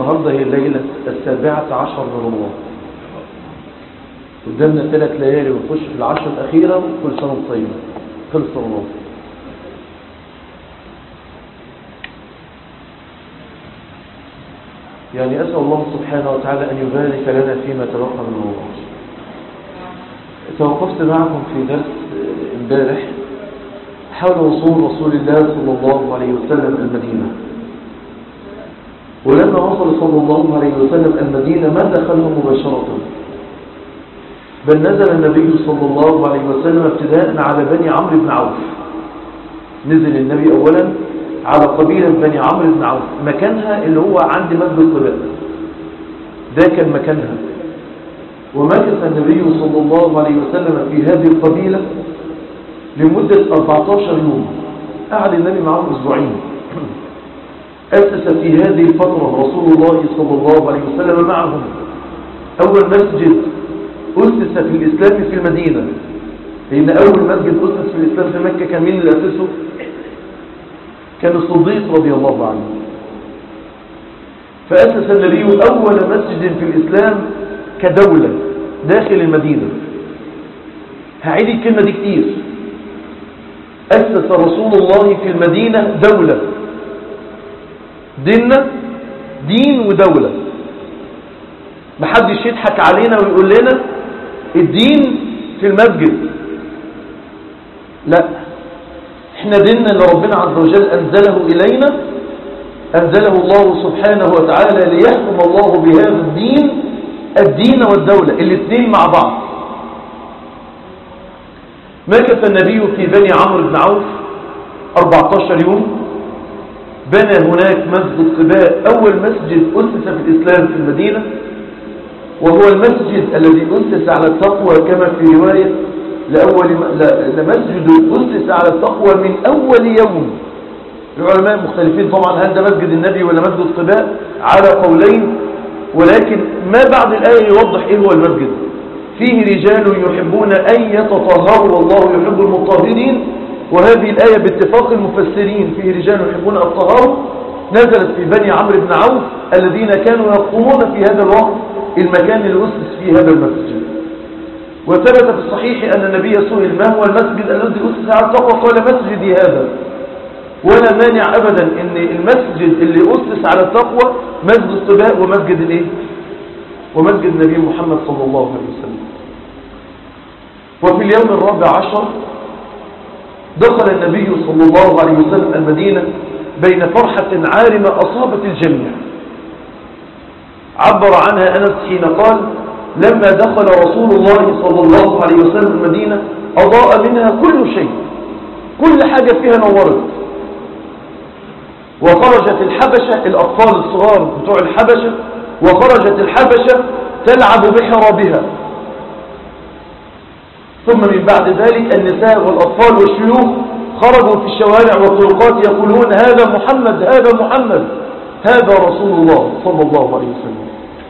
النهاردة هي الليلة السابعة عشر من رمضان قدامنا ثلاث ليالي ونخش في العشر الأخيرة كل سنة وانتم طيبين خلص رمضان يعني أسأل الله سبحانه وتعالى أن يبارك لنا فيما تبقى من رمضان توقفت معكم في درس امبارح حول وصول رسول الله صلى الله عليه وسلم المدينة ولما وصل صلى الله عليه وسلم المدينة ما دخله مباشرة بل نزل النبي صلى الله عليه وسلم ابتداء على بني عمرو بن عوف نزل النبي أولا على قبيلة بني عمرو بن عوف مكانها اللي هو عند مسجد قباء ده كان مكانها ومكث النبي صلى الله عليه وسلم في هذه القبيلة لمدة 14 يوم قعد النبي معهم أسبوعين أسس في هذه الفترة رسول الله صلى الله عليه وسلم معهم أول مسجد أسس في الإسلام في المدينة لأن أول مسجد أسس في الإسلام في مكة كان مين اللي أسسه كان الصديق رضي الله عنه فأسس النبي أول مسجد في الإسلام كدولة داخل المدينة هعيد الكلمة دي كتير أسس رسول الله في المدينة دولة ديننا دين ودولة محدش يضحك علينا ويقول لنا الدين في المسجد لا احنا ديننا اللي ربنا عز وجل أنزله إلينا أنزله الله سبحانه وتعالى ليحكم الله بهذا الدين الدين والدولة الاثنين مع بعض مكث النبي في بني عمرو بن عوف 14 يوم بنى هناك مسجد قباء أول مسجد أسس في الإسلام في المدينة وهو المسجد الذي أسس على التقوى كما في رواية لأول لمسجد أسس على التقوى من أول يوم العلماء مختلفين طبعا هل ده مسجد النبي ولا مسجد قباء على قولين ولكن ما بعد الآية يوضح إيه هو المسجد فيه رجال يحبون أن يتطهروا والله يحب المطهرين وهذه الآية باتفاق المفسرين فيه رجال يحبون الطهارة نزلت في بني عمرو بن عوف الذين كانوا يقومون في هذا الوقت المكان اللي أسس فيه هذا المسجد وثبت في الصحيح أن النبي سئل ما هو المسجد الذي أسس على التقوى قال مسجدي هذا ولا مانع أبدا أن المسجد اللي أسس على التقوى مسجد قباء ومسجد الايه ومسجد النبي محمد صلى الله عليه وسلم وفي اليوم الرابع عشر دخل النبي صلى الله عليه وسلم المدينة بين فرحة عارمة أصابت الجميع عبر عنها أنس حين قال لما دخل رسول الله صلى الله عليه وسلم المدينة أضاء منها كل شيء كل حاجة فيها نورت وخرجت الحبشة الأطفال الصغار بتوع الحبشة وخرجت الحبشة تلعب بحرابها ثم من بعد ذلك النساء والأطفال والشيوخ خرجوا في الشوارع والطرقات يقولون هذا محمد هذا محمد هذا رسول الله صلى الله عليه وسلم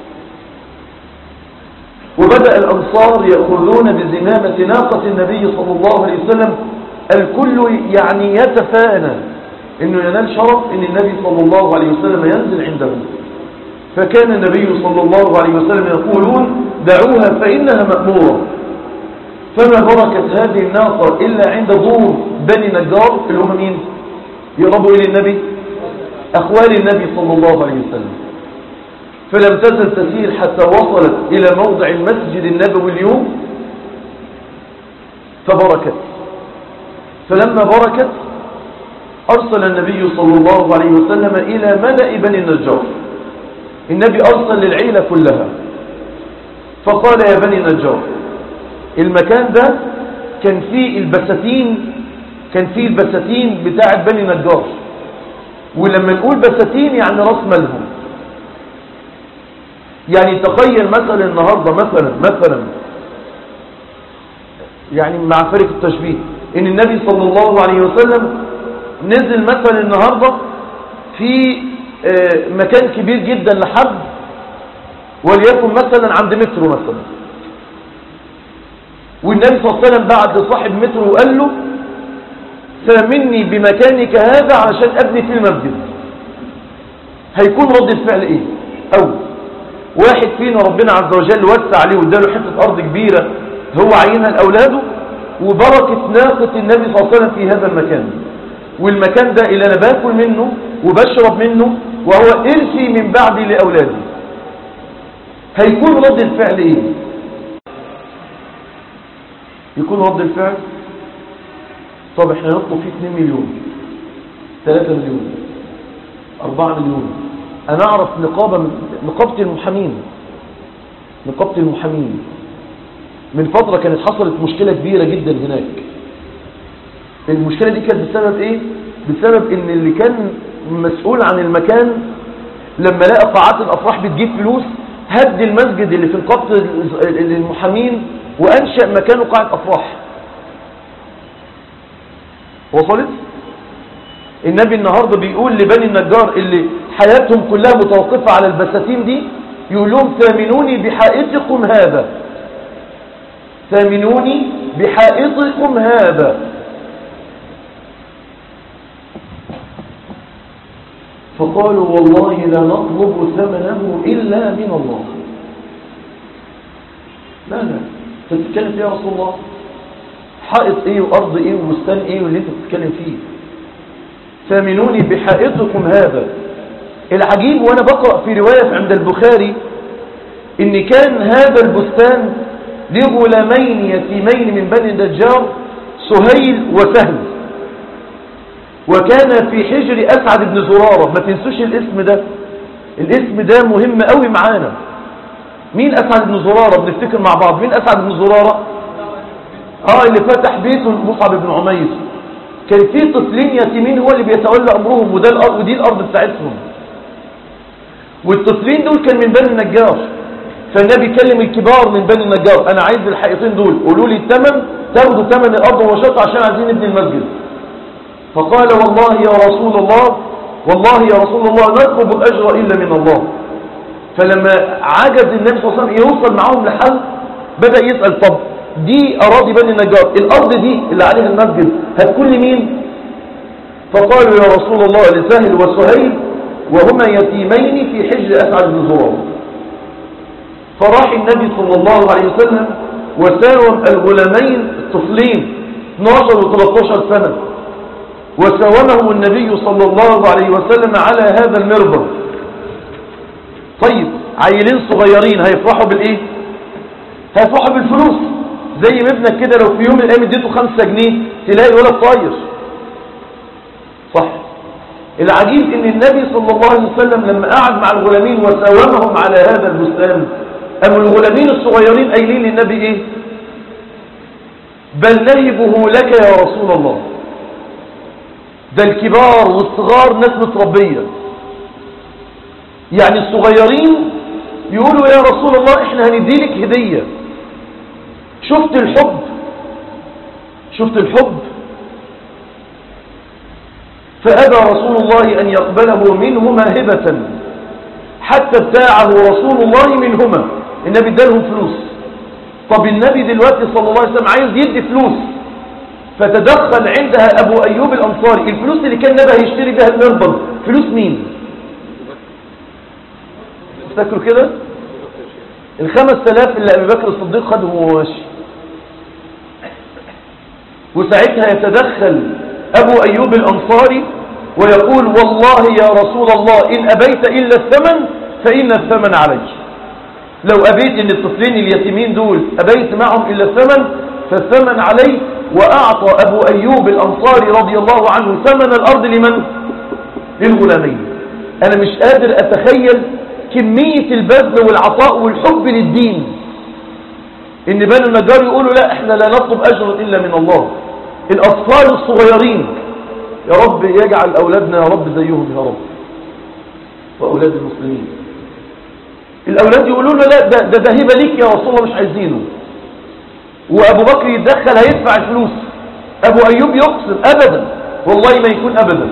وبدأ الأنصار يأخذون بزمامة ناقة النبي صلى الله عليه وسلم الكل يعني يتفانى انه ينال شرف ان النبي صلى الله عليه وسلم ينزل عنده فكان النبي صلى الله عليه وسلم يقولون دعوها فإنها مأمورة فما بركت هذه الناقة إلا عند دور بني نجار اللي هم مين يقربوا إلى النبي أخوال النبي صلى الله عليه وسلم فلم تزل تسير حتى وصلت إلى موضع المسجد النبوي اليوم فبركت فلما بركت أرسل النبي صلى الله عليه وسلم إلى ملأ بني النجار النبي أرسل للعيلة كلها فقال يا بني النجار المكان ده كان فيه البساتين كان فيه البساتين بتاعة بني نجار ولما نقول بساتين يعني راس مالهم يعني تخيل مثلا النهاردة مثلا مثلا يعني مع فرق التشبيه ان النبي صلى الله عليه وسلم نزل مثلا النهاردة في مكان كبير جدا لحد وليكن مثلا عند مترو مثلا والنبي صلى الله عليه وسلم بعد لصاحب مترو وقال له سامني بمكانك هذا عشان ابني في المسجد هيكون رد الفعل ايه أو واحد فينا ربنا عز وجل وسع عليه واداله حتة أرض كبيرة هو عينها لأولاده وبركة ناقة النبي صلى الله عليه وسلم في هذا المكان والمكان ده اللي أنا باكل منه وبشرب منه وهو إرثي من بعدي لأولادي هيكون رد الفعل إيه يكون رد الفعل طب احنا نطلب فيه 2 مليون 3 مليون 4 مليون انا اعرف نقابة من نقابة المحامين نقابة المحامين من فترة كانت حصلت مشكلة كبيرة جدا هناك المشكلة دي كانت بسبب ايه بسبب ان اللي كان مسؤول عن المكان لما لقى قاعات الافراح بتجيب فلوس هد المسجد اللي في نقابة المحامين وانشأ مكانه قاعة افراح وصلت النبي النهاردة بيقول لبني النجار اللي حياتهم كلها متوقفة على البساتين دي يقول لهم ثامنوني بحائطكم هذا ثامنوني بحائطكم هذا فقالوا والله لا نطلب ثمنه إلا من الله لا لا تتكلم يا رسول الله حائط ايه وارض ايه وبستان ايه واللي انت بتتكلم فيه ثامنوني بحائطكم هذا العجيب وانا بقرأ في رواية عند البخاري ان كان هذا البستان لغلامين يتيمين من بني النجار سهيل وسهل وكان في حجر أسعد بن زرارة ما تنسوش الاسم ده الاسم ده مهم قوي معانا مين أسعد بن زرارة بنفتكر مع بعض مين أسعد بن زرارة اه اللي فتح بيته مصعب بن عمير كان في طفلين يتيمين هو اللي بيتولى امرهم وده الارض ودي الارض بتاعتهم والطفلين دول كان من بني النجار فالنبي كلم الكبار من بني النجار انا عايز الحقيقتين دول قولوا لي الثمن تاخدوا ثمن الارض وشط عشان عايزين نبني المسجد فقال والله يا رسول الله والله يا رسول الله نطلب الاجر الا من الله فلما عجز النبي صلى الله عليه وسلم يوصل معاهم لحل بدا يسال طب دي أراضي بني النجار الأرض دي اللي عليها المسجد هتكون لمين فقالوا يا رسول الله لسهل وسهيل وهما يتيمين في حجر أسعد بن زرار فراح النبي صلى الله عليه وسلم وساوم الغلامين الطفلين 12 و 13 سنة وساومهم النبي صلى الله عليه وسلم على هذا المربط طيب عيلين صغيرين هيفرحوا بالايه هيفرحوا بالفلوس زي ما ابنك كده لو في يوم من الايام اديته خمسة جنيه تلاقي الولد طاير صح العجيب ان النبي صلى الله عليه وسلم لما قعد مع الغلامين وساومهم على هذا البستان ام الغلامين الصغيرين قايلين للنبي ايه بل نهبه لك يا رسول الله ده الكبار والصغار ناس متربية يعني الصغيرين يقولوا يا رسول الله احنا هنديلك هدية شفت الحب شفت الحب فأبى رسول الله أن يقبله منهما هبة حتى ابتاعه رسول الله منهما النبي ادالهم فلوس طب النبي دلوقتي صلى الله عليه وسلم عايز يدي فلوس فتدخل عندها أبو أيوب الأنصاري الفلوس اللي كان النبي هيشتري بها المربض فلوس مين تفتكروا كده الخمس تلاف اللي أبي بكر الصديق خدهم وهو ماشي وساعتها يتدخل أبو أيوب الأنصاري ويقول والله يا رسول الله إن أبيت إلا الثمن فإن الثمن عليك لو أبيت إن الطفلين اليتيمين دول أبيت معهم إلا الثمن فالثمن علي وأعطى أبو أيوب الأنصاري رضي الله عنه ثمن الأرض لمن؟ للغلامين أنا مش قادر أتخيل كمية البذل والعطاء والحب للدين إن بني النجار يقولوا لا إحنا لا نطلب أجر إلا من الله الأطفال الصغيرين يا رب يجعل أولادنا يا رب زيهم يا رب وأولاد المسلمين الأولاد يقولوا له لا ده, ده, ده هبة ليك يا رسول الله مش عايزينه وأبو بكر يتدخل هيدفع الفلوس أبو أيوب يقسم أبدا والله ما يكون أبدا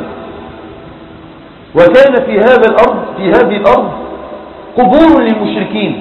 وكان في هذا الأرض في هذه الأرض قبور للمشركين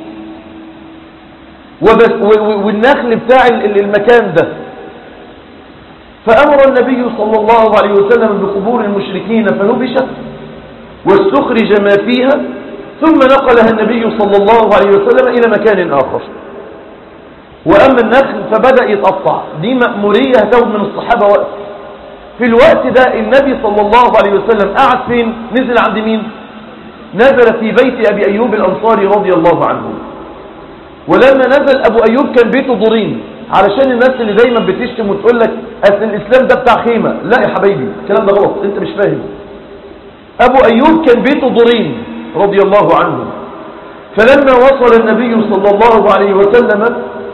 والنخل بتاع المكان ده فأمر النبي صلى الله عليه وسلم بقبور المشركين فنبشت واستخرج ما فيها ثم نقلها النبي صلى الله عليه وسلم إلى مكان آخر وأما النخل فبدأ يتقطع دي مأمورية هتاخد من الصحابة وقت في الوقت ده النبي صلى الله عليه وسلم قعد فين نزل عند مين نزل في بيت أبي أيوب الأنصاري رضي الله عنه ولما نزل أبو أيوب كان بيته ضرين علشان الناس اللي دايما بتشتم وتقول لك أصل الإسلام ده بتاع خيمة لا يا حبايبي الكلام ده غلط أنت مش فاهم أبو أيوب كان بيته ضرين رضي الله عنه فلما وصل النبي صلى الله عليه وسلم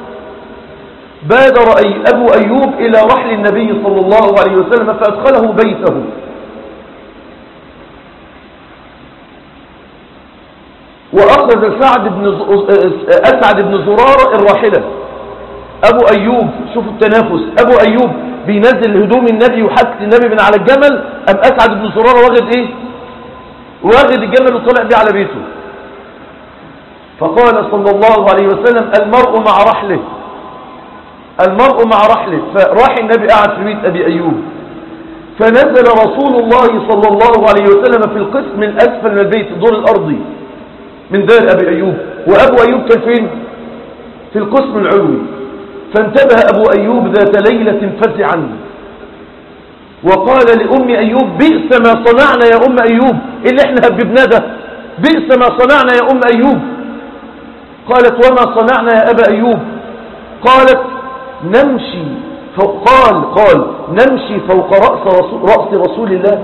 بادر أي أبو أيوب إلى رحل النبي صلى الله عليه وسلم فأدخله بيته وأخذ سعد بن أسعد بن زرارة الراحلة أبو أيوب شوفوا التنافس أبو أيوب بينزل هدوم النبي وحاجة النبي من على الجمل أم أسعد بن زرارة واخد إيه واخد الجمل وطلع بيه على بيته فقال صلى الله عليه وسلم المرء مع رحله المرء مع رحله فراح النبي قعد في بيت أبي أيوب فنزل رسول الله صلى الله عليه وسلم في القسم الأسفل من البيت الدور الأرضي من دار أبي أيوب وأبو أيوب كان فين في القسم العلوي فانتبه أبو أيوب ذات ليلة فزعا وقال لأم أيوب بئس ما صنعنا يا أم أيوب إيه اللي احنا هببنا ده بئس ما صنعنا يا أم أيوب قالت وما صنعنا يا أبا أيوب قالت نمشي فوق قال قال نمشي فوق رأس رسول, رأس رسول الله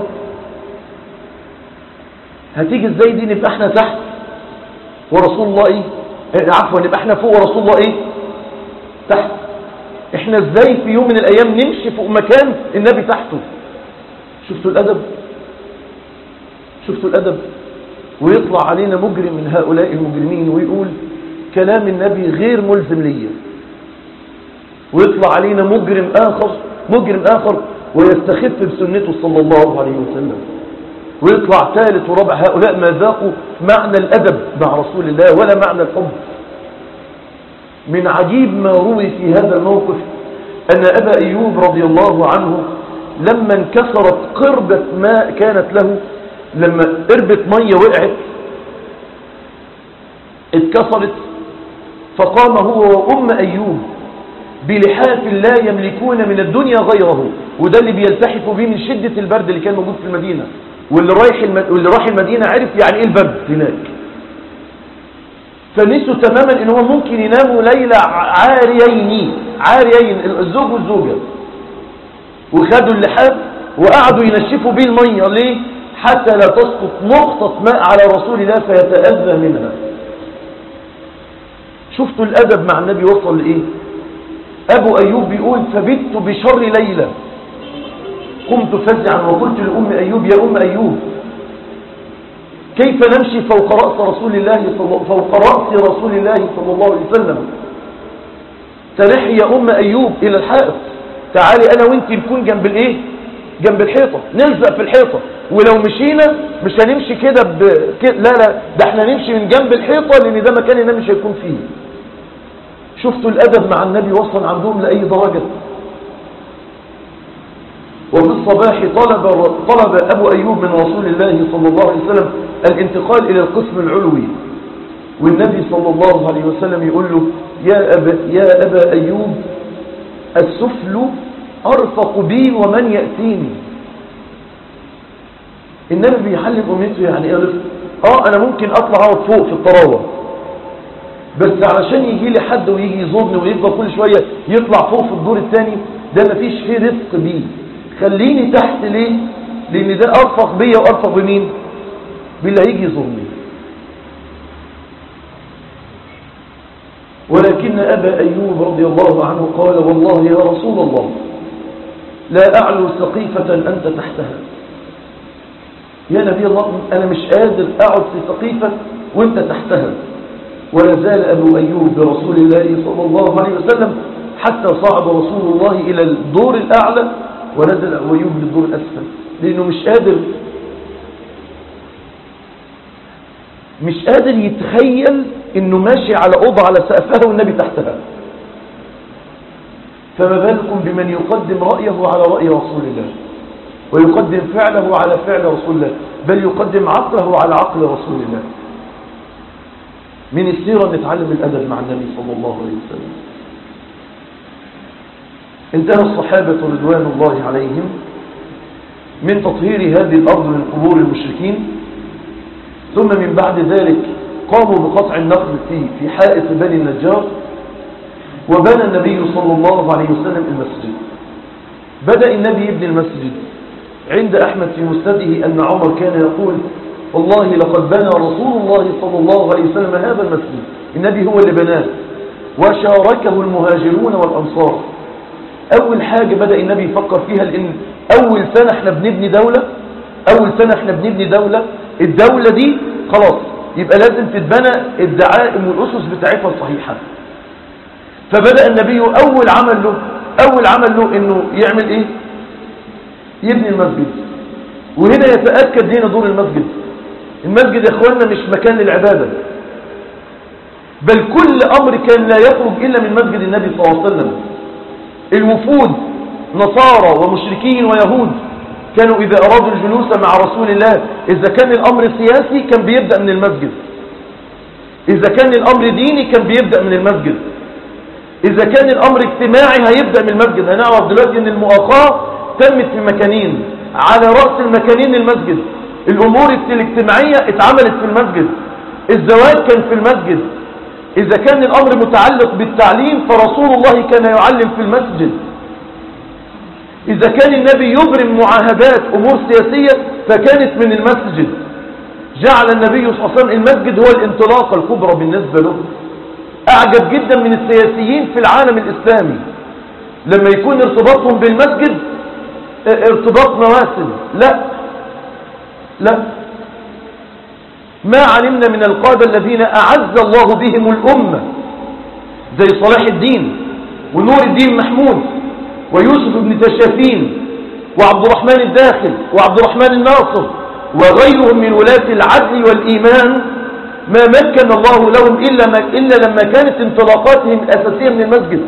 هتيجي ازاي دي نبقى احنا تحت ورسول الله ايه اه عفوا نبقى احنا فوق ورسول الله ايه تحت احنا ازاي في يوم من الايام نمشي فوق مكان النبي تحته شفتوا الادب شفتوا الادب ويطلع علينا مجرم من هؤلاء المجرمين ويقول كلام النبي غير ملزم ليا ويطلع علينا مجرم آخر مجرم آخر ويستخف بسنته صلى الله عليه وسلم ويطلع ثالث ورابع هؤلاء ما ذاقوا معنى الأدب مع رسول الله ولا معنى الحب من عجيب ما روي في هذا الموقف أن أبا أيوب رضي الله عنه لما انكسرت قربة ماء كانت له لما قربة مية وقعت اتكسرت فقام هو وأم أيوب بلحاف لا يملكون من الدنيا غيره وده اللي بيلتحفوا به من شدة البرد اللي كان موجود في المدينة واللي رايح الم... واللي راح المدينة عرف يعني ايه البرد هناك فنسوا تماما ان هو ممكن يناموا ليلة عاريين عاريين الزوج والزوجة وخدوا اللحاف وقعدوا ينشفوا به المية ليه حتى لا تسقط نقطة ماء على رسول الله فيتأذى منها شفتوا الأدب مع النبي وصل لإيه أبو أيوب بيقول فبت بشر ليلة قمت فزعا وقلت لأم أيوب يا أم أيوب كيف نمشي فوق رأس رسول الله صلى فوق رأس رسول الله صلى الله عليه وسلم تلحي يا أم أيوب إلى الحائط تعالي أنا وانت نكون جنب الإيه جنب الحيطة نلزق في الحيطة ولو مشينا مش هنمشي كده ب... لا لا ده احنا نمشي من جنب الحيطة لأن ده مكان النبي مش هيكون فيه شفتوا الأدب مع النبي وصل عندهم لأي درجة وفي الصباح طلب, طلب أبو أيوب من رسول الله صلى الله عليه وسلم الانتقال إلى القسم العلوي والنبي صلى الله عليه وسلم يقول له يا أبا, يا أبا أيوب السفل أرفق بي ومن يأتيني النبي بيحلم أمته يعني ألف آه أنا ممكن أطلع أقعد فوق في الطراوة بس علشان يجي لي حد ويجي يزورني ويفضل كل شوية يطلع فوق في الدور الثاني ده مفيش فيه رزق بيه خليني تحت ليه لان ده ارفق بيا وارفق بمين باللي هيجي يزورني ولكن ابا ايوب رضي الله عنه قال والله يا رسول الله لا اعلو سقيفة انت تحتها يا نبي الله انا مش قادر اقعد في سقيفة وانت تحتها ولا زال ابو ايوب برسول الله صلى الله عليه وسلم حتى صعد رسول الله الى الدور الاعلى ونزل أبو أيوب للدور الأسفل لأنه مش قادر مش قادر يتخيل انه ماشي على أوضة على سقفها والنبي تحتها فما بالكم بمن يقدم رأيه على رأي رسول الله ويقدم فعله على فعل رسول الله بل يقدم عقله على عقل رسول الله من السيرة نتعلم الأدب مع النبي صلى الله عليه وسلم انتهى الصحابة رضوان الله عليهم من تطهير هذه الأرض من قبور المشركين ثم من بعد ذلك قاموا بقطع النقل في في حائط بني النجار وبنى النبي صلى الله عليه وسلم المسجد بدأ النبي يبني المسجد عند أحمد في مسنده أن عمر كان يقول والله لقد بنى رسول الله صلى الله عليه وسلم هذا المسجد النبي هو اللي بناه وشاركه المهاجرون والأنصار أول حاجة بدأ النبي يفكر فيها لأن أول سنة احنا بنبني دولة أول سنة احنا بنبني دولة الدولة دي خلاص يبقى لازم تتبنى الدعائم والأسس بتاعتها الصحيحة فبدأ النبي أول عمل له أول عمل له إنه يعمل إيه يبني المسجد وهنا يتأكد هنا دور المسجد المسجد يا اخواننا مش مكان للعبادة بل كل أمر كان لا يخرج إلا من مسجد النبي صلى الله عليه وسلم الوفود نصارى ومشركين ويهود كانوا إذا أرادوا الجلوس مع رسول الله إذا كان الأمر سياسي كان بيبدأ من المسجد إذا كان الأمر ديني كان بيبدأ من المسجد إذا كان الأمر اجتماعي هيبدأ من المسجد هنعرف دلوقتي أن المؤاخاة تمت في مكانين على رأس المكانين المسجد الأمور الاجتماعية اتعملت في المسجد الزواج كان في المسجد إذا كان الأمر متعلق بالتعليم فرسول الله كان يعلم في المسجد إذا كان النبي يبرم معاهدات أمور سياسية فكانت من المسجد جعل النبي صلى الله عليه وسلم المسجد هو الانطلاقة الكبرى بالنسبة له أعجب جدا من السياسيين في العالم الإسلامي لما يكون ارتباطهم بالمسجد ارتباط مواسم لا لا ما علمنا من القادة الذين أعز الله بهم الأمة زي صلاح الدين ونور الدين محمود ويوسف بن تشافين وعبد الرحمن الداخل وعبد الرحمن الناصر وغيرهم من ولاة العدل والإيمان ما مكن الله لهم إلا, ما إلا لما كانت انطلاقاتهم الأساسية من المسجد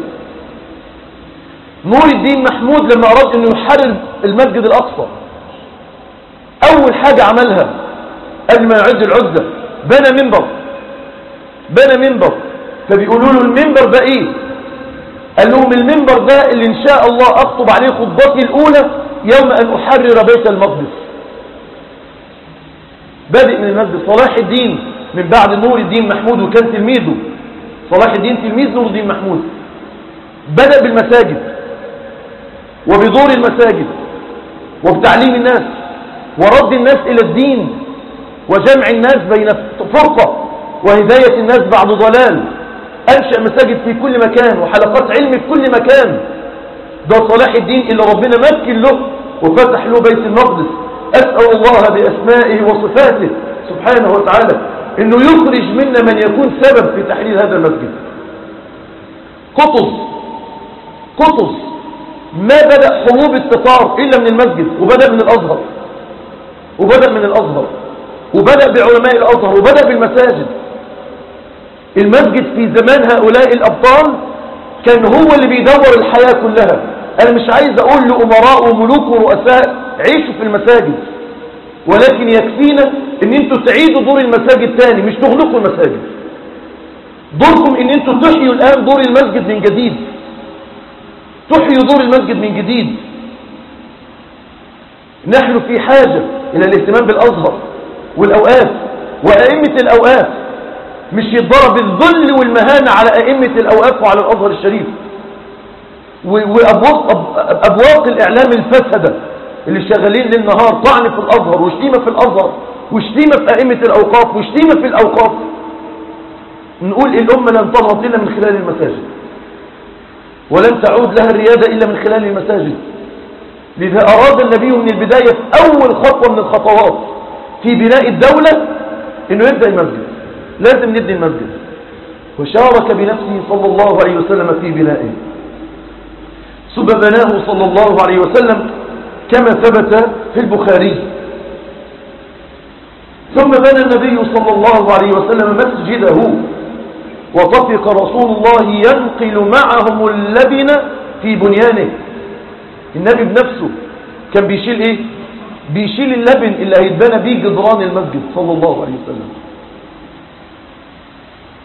نور الدين محمود لما أراد أنه يحرر المسجد الأقصى أول حاجة عملها قبل ما يعد العزة بنى منبر بنى منبر فبيقولوا له المنبر ده ايه قال لهم المنبر ده اللي ان شاء الله اخطب عليه خطبتي الاولى يوم ان احرر بيت المقدس بادئ من المسجد صلاح الدين من بعد نور الدين محمود وكان تلميذه صلاح الدين تلميذ نور الدين محمود بدأ بالمساجد وبدور المساجد وبتعليم الناس ورد الناس إلى الدين وجمع الناس بين فرقة وهداية الناس بعد ضلال أنشأ مساجد في كل مكان وحلقات علم في كل مكان ده صلاح الدين اللي ربنا مكن له وفتح له بيت المقدس أسأل الله بأسمائه وصفاته سبحانه وتعالى انه يخرج منا من يكون سبب في تحليل هذا المسجد قطز قطز ما بدأ حروب التتار إلا من المسجد وبدأ من الأزهر وبدأ من الأزهر وبدأ بعلماء الأزهر وبدأ بالمساجد المسجد في زمان هؤلاء الأبطال كان هو اللي بيدور الحياة كلها أنا مش عايز أقول لأمراء وملوك ورؤساء عيشوا في المساجد ولكن يكفينا ان انتوا تعيدوا دور المساجد تاني مش تغلقوا المساجد دوركم ان انتوا تحيوا الآن دور المسجد من جديد تحيوا دور المسجد من جديد نحن في حاجة إلى الاهتمام بالأزهر والأوقاف وأئمة الأوقاف مش يتضرب الذل والمهانة على أئمة الأوقاف وعلى الأزهر الشريف وأبواق الإعلام الفسدة اللي شغالين للنهار طعن في الأزهر وشتيمة في الأزهر وشتيمة في أئمة الأوقاف وشتيمة في الأوقاف نقول الأمة لن تنهض إلا من خلال المساجد ولن تعود لها الريادة إلا من خلال المساجد لذا أراد النبي من البداية في أول خطوة من الخطوات في بناء الدولة أنه يبدأ المسجد لازم نبني المسجد وشارك بنفسه صلى الله عليه وسلم في بنائه ثم بناه صلى الله عليه وسلم كما ثبت في البخاري ثم بنى النبي صلى الله عليه وسلم مسجده وطفق رسول الله ينقل معهم اللبن في بنيانه النبي بنفسه كان بيشيل ايه بيشيل اللبن اللي هيتبنى بيه جدران المسجد صلى الله عليه وسلم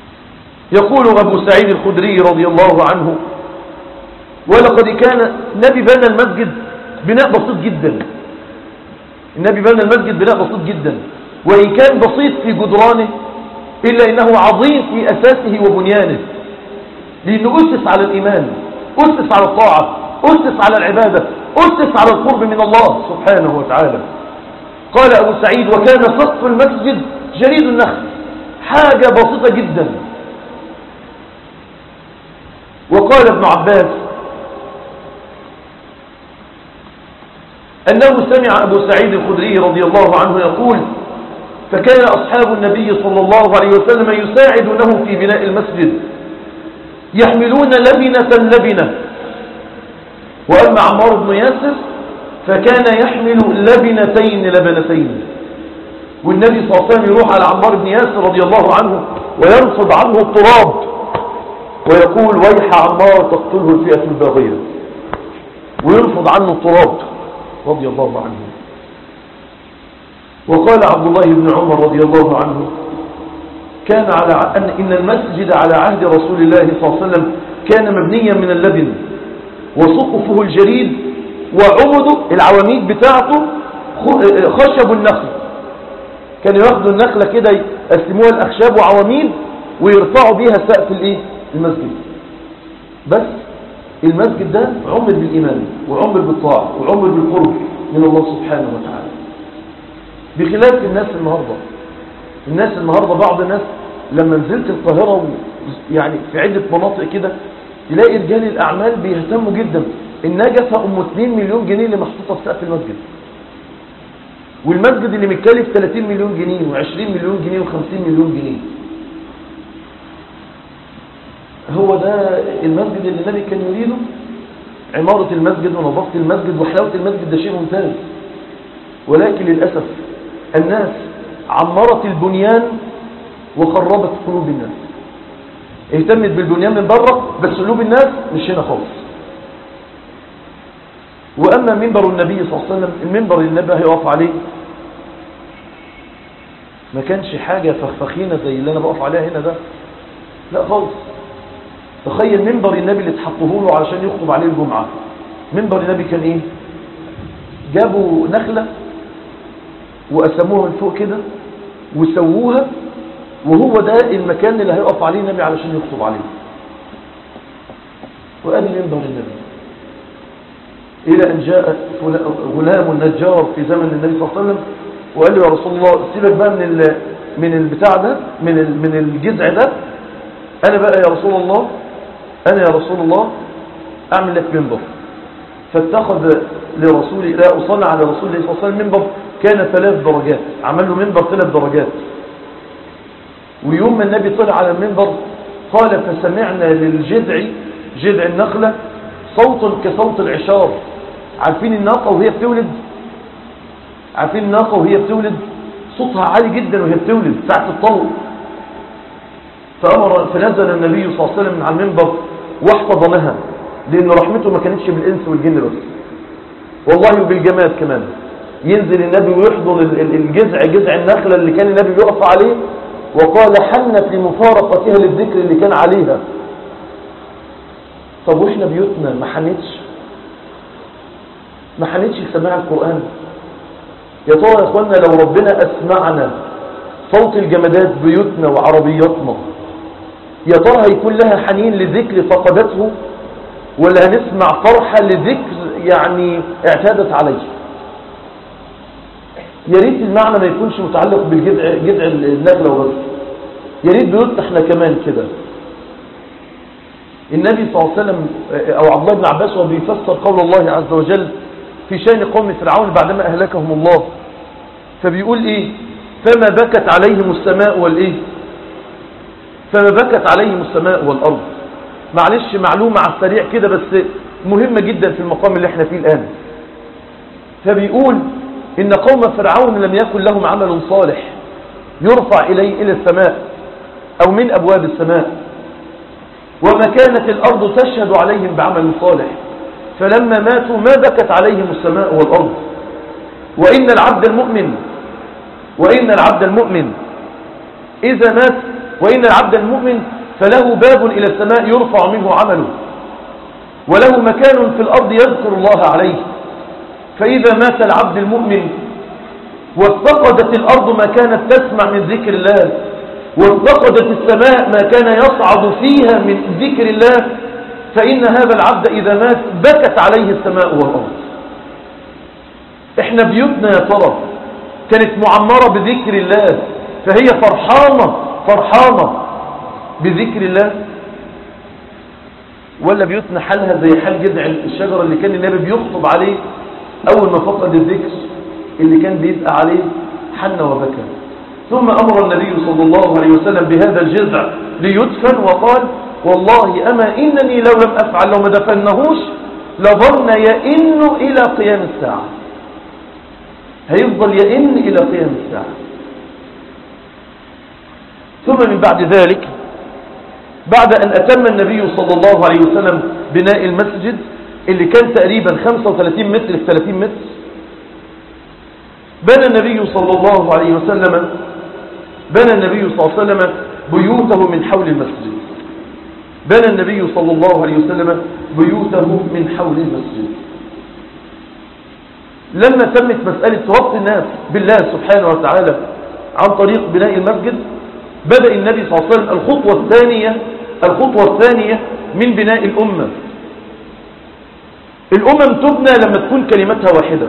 يقول أبو سعيد الخدري رضي الله عنه ولقد كان النبي بنى المسجد بناء بسيط جدا النبي بنى المسجد بناء بسيط جدا وإن كان بسيط في جدرانه إلا إنه عظيم في أساسه وبنيانه لأنه أسس على الإيمان أسس على الطاعة أسس على العبادة أسس على القرب من الله سبحانه وتعالى قال أبو سعيد وكان سقف المسجد جريد النخل حاجة بسيطة جدا وقال ابن عباس أنه سمع أبو سعيد الخدري رضي الله عنه يقول فكان أصحاب النبي صلى الله عليه وسلم يساعدونه في بناء المسجد يحملون لبنة لبنة وأما عمار بن ياسر فكان يحمل لبنتين لبنتين والنبي صلى الله عليه وسلم يروح على عمار بن ياسر رضي الله عنه وينفض عنه التراب ويقول ويح عمار تقتله الفئة الباغية وينفض عنه التراب رضي الله عنه وقال عبد الله بن عمر رضي الله عنه كان على أن إن المسجد على عهد رسول الله صلى الله عليه وسلم كان مبنيا من اللبن وسقفه الجريد وعمده العواميد بتاعته خشب النخل كانوا ياخدوا النخلة كده يقسموها الأخشاب وعواميد ويرفعوا بيها سقف الايه المسجد بس المسجد ده عمر بالإيمان وعمر بالطاعة وعمر بالقرب من الله سبحانه وتعالى بخلاف الناس النهاردة الناس النهاردة بعض الناس لما نزلت القاهرة يعني في عدة مناطق كده تلاقي رجال الأعمال بيهتموا جدا النجفة أم 2 مليون جنيه اللي محطوطة في سقف المسجد والمسجد اللي متكلف 30 مليون جنيه و20 مليون جنيه و50 مليون جنيه هو ده المسجد اللي النبي كان يريده عمارة المسجد ونظافة المسجد وحلاوة المسجد ده شيء ممتاز ولكن للأسف الناس عمرت البنيان وخربت قلوب الناس اهتمت بالبنيان من بره بس قلوب الناس مش هنا خالص وأما منبر النبي صلى الله عليه وسلم المنبر اللي النبي هيقف عليه ما كانش حاجة فخفخينة زي اللي أنا بقف عليها هنا ده لا خالص تخيل منبر النبي اللي اتحطوه له علشان يخطب عليه الجمعة منبر النبي كان ايه جابوا نخلة وقسموها من فوق كده وسووها وهو ده المكان اللي هيقف عليه النبي علشان يخطب عليه وقال منبر النبي إلى أن جاء غلام نجار في زمن النبي صلى الله عليه وسلم وقال له يا رسول الله سيبك بقى من من البتاع ده من من الجذع ده أنا بقى يا رسول الله أنا يا رسول الله أعمل لك منبر فاتخذ لرسول لا أصنع على رسول الله صلى الله عليه وسلم منبر كان ثلاث درجات عمل له منبر ثلاث درجات ويوم ما النبي طلع على المنبر قال فسمعنا للجذع جذع النخلة صوت كصوت العشار عارفين الناقة وهي بتولد عارفين الناقة وهي بتولد صوتها عالي جدا وهي بتولد ساعة الطلق فأمر فنزل النبي صلى الله عليه وسلم على المنبر واحتضنها لأن رحمته ما كانتش بالإنس والجن بس والله وبالجماد كمان ينزل النبي ويحضن الجذع جذع النخلة اللي كان النبي بيقف عليه وقال حنت لمفارقتها للذكر اللي كان عليها طب واحنا بيوتنا ما حنتش ما حنتش لسماع القرآن يا ترى يا اخوانا لو ربنا اسمعنا صوت الجمادات بيوتنا وعربياتنا يا ترى هيكون لها حنين لذكر فقدته ولا هنسمع فرحة لذكر يعني اعتادت عليه يا ريت المعنى ما يكونش متعلق بالجذع جذع النخله وبس يا ريت بيوتنا احنا كمان كده النبي صلى الله عليه وسلم او عبد الله بن عباس وهو بيفسر قول الله عز وجل في شان قوم فرعون بعدما اهلكهم الله فبيقول ايه فما بكت عليهم السماء والايه فما بكت عليهم السماء والارض معلش معلومه على السريع كده بس مهمه جدا في المقام اللي احنا فيه الان فبيقول إن قوم فرعون لم يكن لهم عمل صالح يرفع إليه إلى السماء أو من أبواب السماء وما كانت الأرض تشهد عليهم بعمل صالح فلما ماتوا ما بكت عليهم السماء والأرض وإن العبد المؤمن وإن العبد المؤمن إذا مات وإن العبد المؤمن فله باب إلى السماء يرفع منه عمله وله مكان في الأرض يذكر الله عليه فإذا مات العبد المؤمن وافتقدت الأرض ما كانت تسمع من ذكر الله وافتقدت السماء ما كان يصعد فيها من ذكر الله فإن هذا العبد إذا مات بكت عليه السماء والأرض احنا بيوتنا يا ترى كانت معمرة بذكر الله فهي فرحانة فرحانة بذكر الله ولا بيوتنا حالها زي حال جذع الشجرة اللي كان النبي بيخطب عليه أول ما فقد الذكر اللي كان بيبقى عليه حن وبكى ثم أمر النبي صلى الله عليه وسلم بهذا الجذع ليدفن وقال والله أما إنني لو لم أفعل لو ما دفنهوش لظن يئن إلى قيام الساعة هيفضل يئن إلى قيام الساعة ثم من بعد ذلك بعد أن أتم النبي صلى الله عليه وسلم بناء المسجد اللي كان تقريبا 35 متر في 30 متر بنى النبي صلى الله عليه وسلم بنى النبي صلى الله عليه وسلم بيوته من حول المسجد بنى النبي صلى الله عليه وسلم بيوته من حول المسجد لما تمت مسألة ربط الناس بالله سبحانه وتعالى عن طريق بناء المسجد بدأ النبي صلى الله عليه وسلم الخطوة الثانية الخطوة الثانية من بناء الأمة الأمم تبنى لما تكون كلمتها واحدة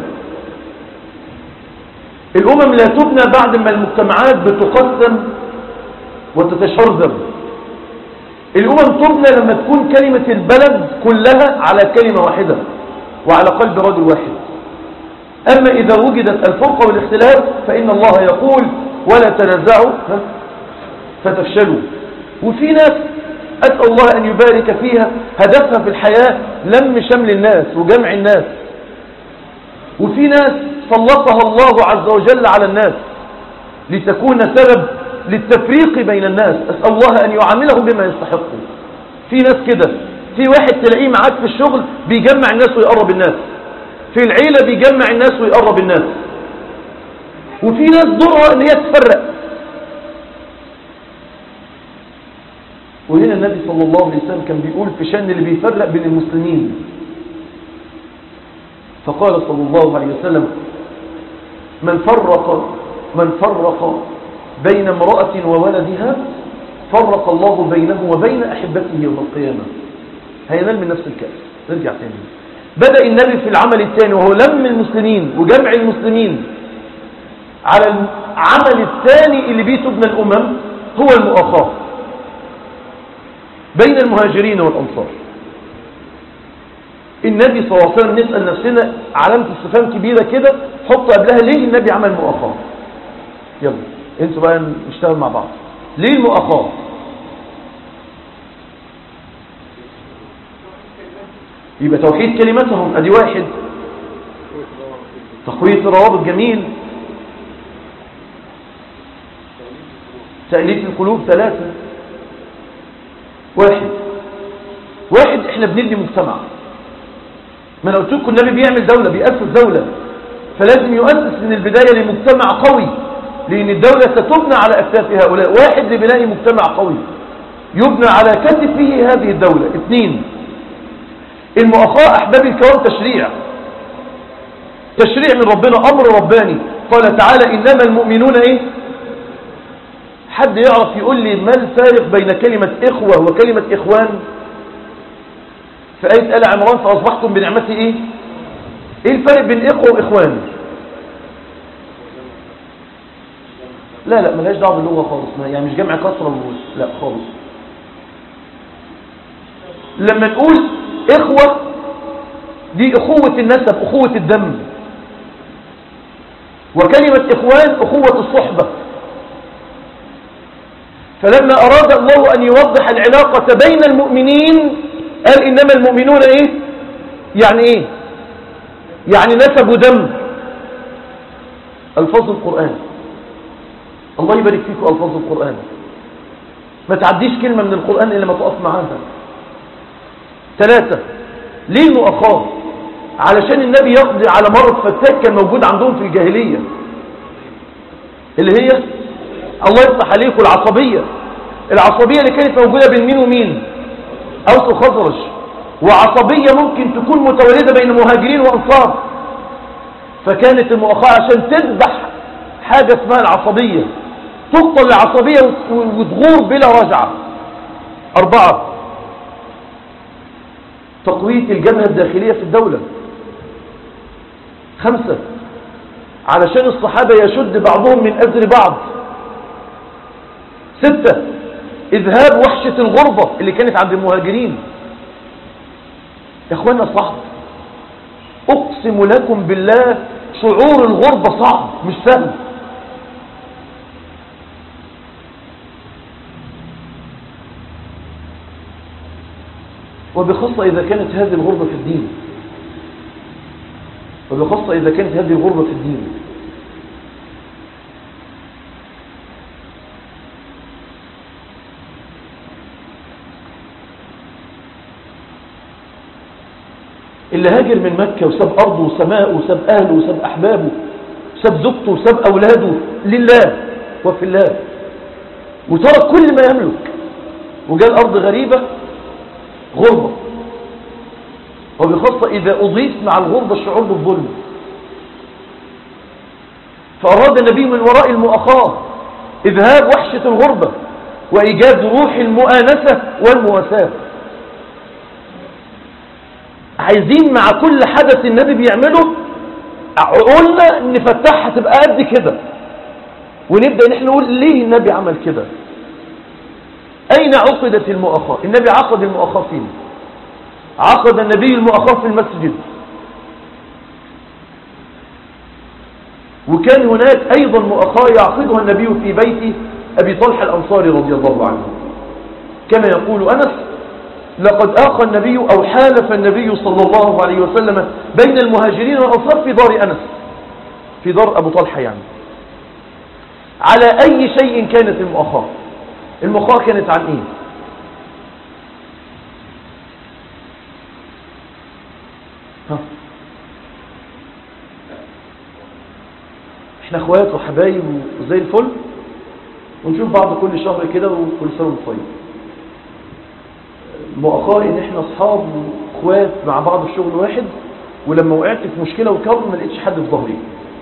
الأمم لا تبنى بعد ما المجتمعات بتقسم وتتشرذم الأمم تبنى لما تكون كلمة البلد كلها على كلمة واحدة وعلى قلب رجل واحد أما إذا وجدت الفرقة والاختلاف فإن الله يقول ولا تنازعوا فتفشلوا وفي ناس أسأل الله أن يبارك فيها هدفها في الحياة لم شمل الناس وجمع الناس وفي ناس سلطها الله عز وجل على الناس لتكون سبب للتفريق بين الناس أسأل الله أن يعاملهم بما يستحقوا في ناس كده في واحد تلاقيه معاك في الشغل بيجمع الناس ويقرب الناس في العيلة بيجمع الناس ويقرب الناس وفي ناس دورها ان هي تفرق وهنا النبي صلى الله عليه وسلم كان بيقول في شأن اللي بيفرق بين المسلمين فقال صلى الله عليه وسلم من فرق من فرق بين امرأة وولدها فرق الله بينه وبين أحبته يوم القيامة هينال من نفس الكأس نرجع تاني بدأ النبي في العمل الثاني وهو لم المسلمين وجمع المسلمين على العمل الثاني اللي بيه تبنى الأمم هو المؤاخاة بين المهاجرين والأنصار النبي صلى الله عليه وسلم نسأل نفسنا علامة استفهام كبيرة كده حط قبلها ليه النبي عمل مؤاخاة يلا انتوا بقى نشتغل مع بعض ليه المؤاخاة يبقى توحيد كلمتهم ادي واحد تقوية الروابط جميل تأليف القلوب ثلاثة واحد واحد احنا بنبني مجتمع ما انا قلت لكم النبي بيعمل دولة بيأسس دولة فلازم يؤسس من البداية لمجتمع قوي لأن الدولة ستبنى على أكتاف هؤلاء واحد لبناء مجتمع قوي يبنى على كتفه هذه الدولة اثنين المؤاخاة أحباب الكون تشريع تشريع من ربنا أمر رباني قال تعالى إنما المؤمنون إيه حد يعرف يقول لي ما الفارق بين كلمة إخوة وكلمة إخوان في آية آل عمران فأصبحتم بنعمتي إيه إيه الفرق بين إخوة وإخوان لا لا ملهاش دعوه باللغة خالص ما يعني مش جمع كسرة وموز لا خالص لما نقول إخوة دي أخوة النسب أخوة الدم وكلمة إخوان أخوة الصحبة فلما أراد الله أن يوضح العلاقة بين المؤمنين قال إنما المؤمنون إيه يعني إيه يعني نسب ودم ألفاظ القرآن الله يبارك فيكم ألفاظ القرآن ما تعديش كلمة من القرآن إلا ما تقف معاها ثلاثة ليه المؤخاة علشان النبي يقضي على مرض فتاك كان موجود عندهم في الجاهلية اللي هي الله يفتح عليكم العصبية العصبية اللي كانت موجودة بين مين ومين أوس وخزرج وعصبية ممكن تكون متولدة بين مهاجرين وأنصار فكانت المؤخرة عشان تذبح حاجة اسمها العصبية تقتل العصبية وتغور بلا رجعة أربعة تقوية الجبهة الداخلية في الدولة خمسة علشان الصحابة يشد بعضهم من أزر بعض ستة إذهاب وحشة الغربة اللي كانت عند المهاجرين يا أخوانا صعب أقسم لكم بالله شعور الغربة صعب مش سهل وبخاصة إذا كانت هذه الغربة في الدين وبخاصة إذا كانت هذه الغربة في الدين اللي هاجر من مكة وساب أرضه وسماءه وساب أهله وساب أحبابه وساب زوجته وساب أولاده لله وفي الله وترك كل ما يملك وجاء الأرض غريبة غربة وبخاصة إذا أضيف مع الغربة الشعور بالظلم فأراد النبي من وراء المؤخاة إذهاب وحشة الغربة وإيجاد روح المؤانسة والمواساة عايزين مع كل حدث النبي بيعمله عقولنا نفتحها تبقى قد كده ونبدأ نحن نقول ليه النبي عمل كده أين عقدت المؤخاة النبي عقد المؤخاة فين عقد النبي المؤخاة في المسجد وكان هناك أيضا مؤخاة يعقدها النبي في بيت أبي طلحة الأنصاري رضي الله عنه كما يقول أنس لقد آخى النبي أو حالف النبي صلى الله عليه وسلم بين المهاجرين والأنصار في دار أنس في دار أبو طلحة يعني على أي شيء كانت المؤخاة المؤخاة كانت عن إيه ها احنا اخوات وحبايب وزي الفل ونشوف بعض كل شهر كده وكل سنه وانتم طيب مؤخاه ان احنا اصحاب واخوات مع بعض في شغل واحد ولما وقعت في مشكله وكرب ما لقيتش حد في ظهري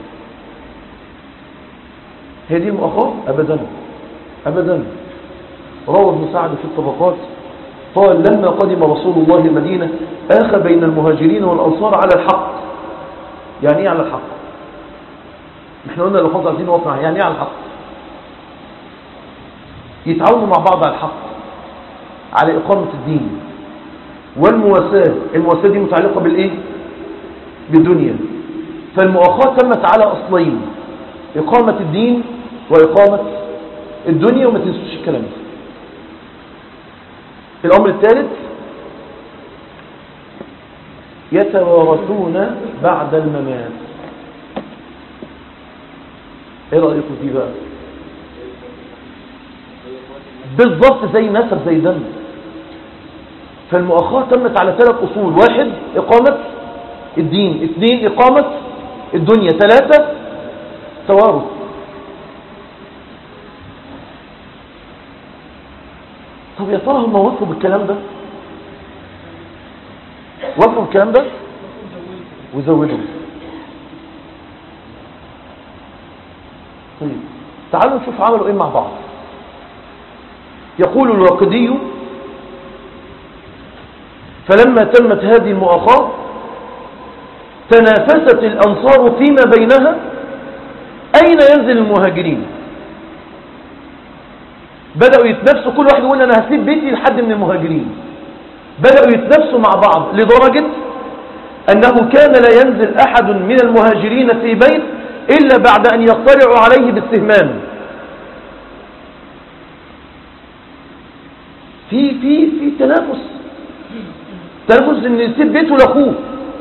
هي دي المؤخاه ابدا ابدا روى ابن سعد في الطبقات قال لما قدم رسول الله المدينة آخى بين المهاجرين والأنصار على الحق يعني ايه على الحق احنا قلنا لو عايزين نوقف معاه يعني ايه على الحق يتعاونوا مع بعض على الحق على إقامة الدين والمواساة المواساة دي متعلقة بالإيه بالدنيا فالمؤاخاة تمت على أصلين إقامة الدين وإقامة الدنيا وما تنسوش الكلام ده الأمر الثالث يتوارثون بعد الممات ايه رأيكم فيه بقى بالضبط زي نسب زي دم فالمؤاخاة تمت على ثلاث أصول واحد إقامة الدين اثنين إقامة الدنيا ثلاثة توارث طب يا ترى هم وصلوا بالكلام ده وصلوا بالكلام ده وزودوا طيب تعالوا نشوف عملوا ايه مع بعض يقول الواقدي فلما تمت هذه المؤاخاة تنافست الأنصار فيما بينها أين ينزل المهاجرين بدأوا يتنافسوا كل واحد يقول أنا هسيب بيتي لحد من المهاجرين بدأوا يتنافسوا مع بعض لدرجة أنه كان لا ينزل أحد من المهاجرين في بيت إلا بعد أن يطلعوا عليه باستهمام في في في تنافس تنافس ان يسيب بيته لاخوه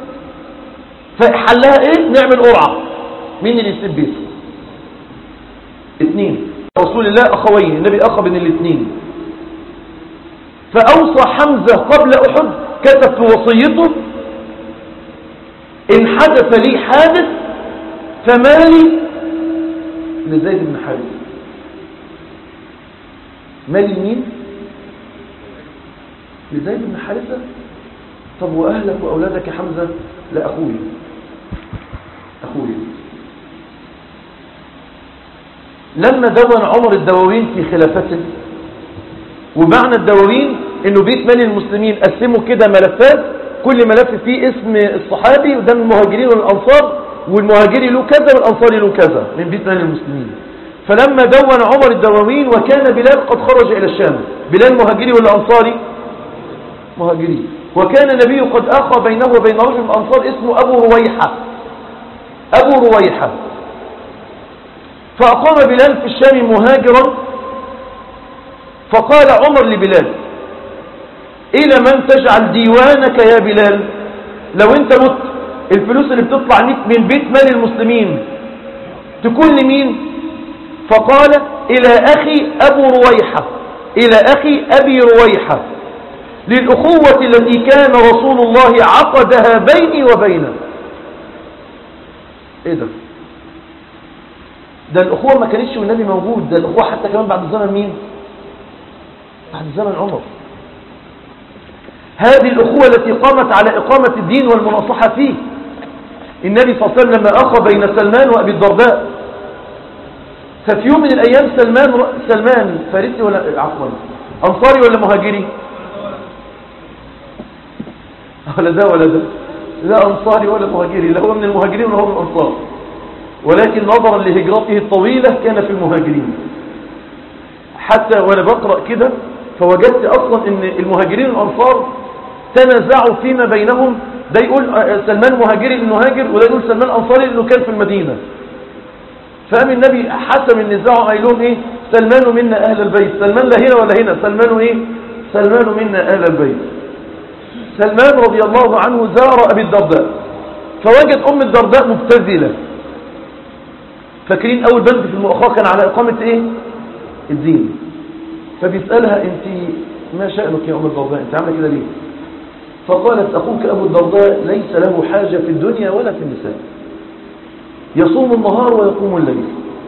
فحلها ايه نعمل قرعه مين اللي يسيب بيته اثنين رسول الله اخوين النبي اخى بين الاثنين فاوصى حمزه قبل احد كتب في وصيته ان حدث لي حادث فمالي لزيد بن حارثه مال مين لزيد بن حارثة طب وأهلك وأولادك يا حمزة لا أخوي أخوي لما دون عمر الدواوين في خلافته ومعنى الدواوين انه بيت مال المسلمين قسموا كده ملفات كل ملف فيه اسم الصحابي وده من المهاجرين والانصار والمهاجري له كذا والانصاري له كذا من بيت مال المسلمين فلما دون عمر الدواوين وكان بلال قد خرج الى الشام بلال مهاجري ولا انصاري مهاجري وكان النبي قد اخى بينه وبين رجل من الانصار اسمه ابو رويحه ابو رويحه فأقام بلال في الشام مهاجرا فقال عمر لبلال إلى من تجعل ديوانك يا بلال لو انت مت الفلوس اللي بتطلع من بيت مال المسلمين تكون لمين فقال إلى أخي أبو رويحة إلى أخي أبي رويحة للأخوة التي كان رسول الله عقدها بيني وبينه ايه ده ده الأخوة ما كانتش والنبي موجود ده الأخوة حتى كمان بعد زمن مين بعد زمن عمر هذه الأخوة التي قامت على إقامة الدين والمناصحة فيه النبي صلى الله عليه وسلم لما أخى بين سلمان وأبي الدرداء ففي يوم من الأيام سلمان سلمان فارسي ولا عفوا أنصاري ولا مهاجري ولا ده ولا ده لا أنصاري ولا مهاجري لا هو من المهاجرين ولا هو من الأنصار ولكن نظرا لهجرته الطويلة كان في المهاجرين حتى وانا بقرأ كده فوجدت اصلا ان المهاجرين الانصار تنازعوا فيما بينهم ده يقول سلمان مهاجري انه هاجر وده يقول سلمان انصاري انه كان في المدينة فقام النبي حسم النزاع قال لهم ايه سلمان منا اهل البيت سلمان لا هنا ولا هنا سلمان ايه سلمان منا اهل البيت سلمان رضي الله عنه زار ابي الدرداء فوجد ام الدرداء مبتذله فاكرين اول بند في المؤخرة كان على اقامة ايه الدين فبيسألها انت ما شأنك يا ام الدرداء انت عامله كده ليه فقالت اخوك ابو الدرداء ليس له حاجة في الدنيا ولا في النساء يصوم النهار ويقوم الليل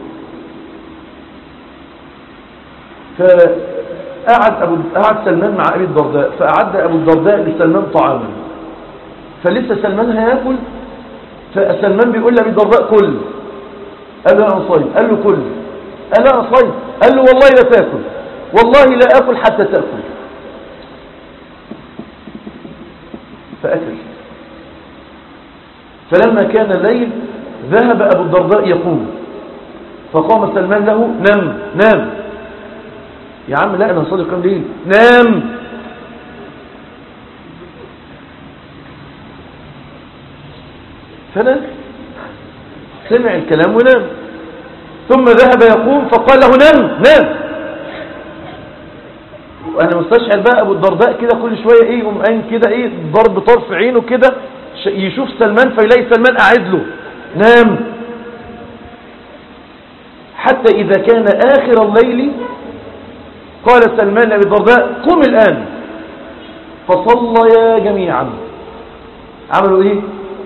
فقعد أبو قعد سلمان مع ابي الدرداء فأعد ابو الدرداء لسلمان طعاما فلسه سلمان هياكل فسلمان بيقول لابي الدرداء كل قال له أنا صايم قال له كل قال له أنا صايم قال له والله لا تأكل والله لا أكل حتى تأكل فأكل فلما كان الليل ذهب أبو الدرداء يقوم فقام سلمان له نام نام يا عم لا أنا هصلي قيام ليل نام فنام سمع الكلام ونام ثم ذهب يقوم فقال له نام نام وانا مستشعر بقى ابو الدرداء كده كل شويه ايه يقوم قايم كده ايه ضرب طرف عينه كده يشوف سلمان فيلاقي سلمان قاعد له نام حتى اذا كان اخر الليل قال سلمان لابي الدرداء قم الان فصليا جميعا عملوا ايه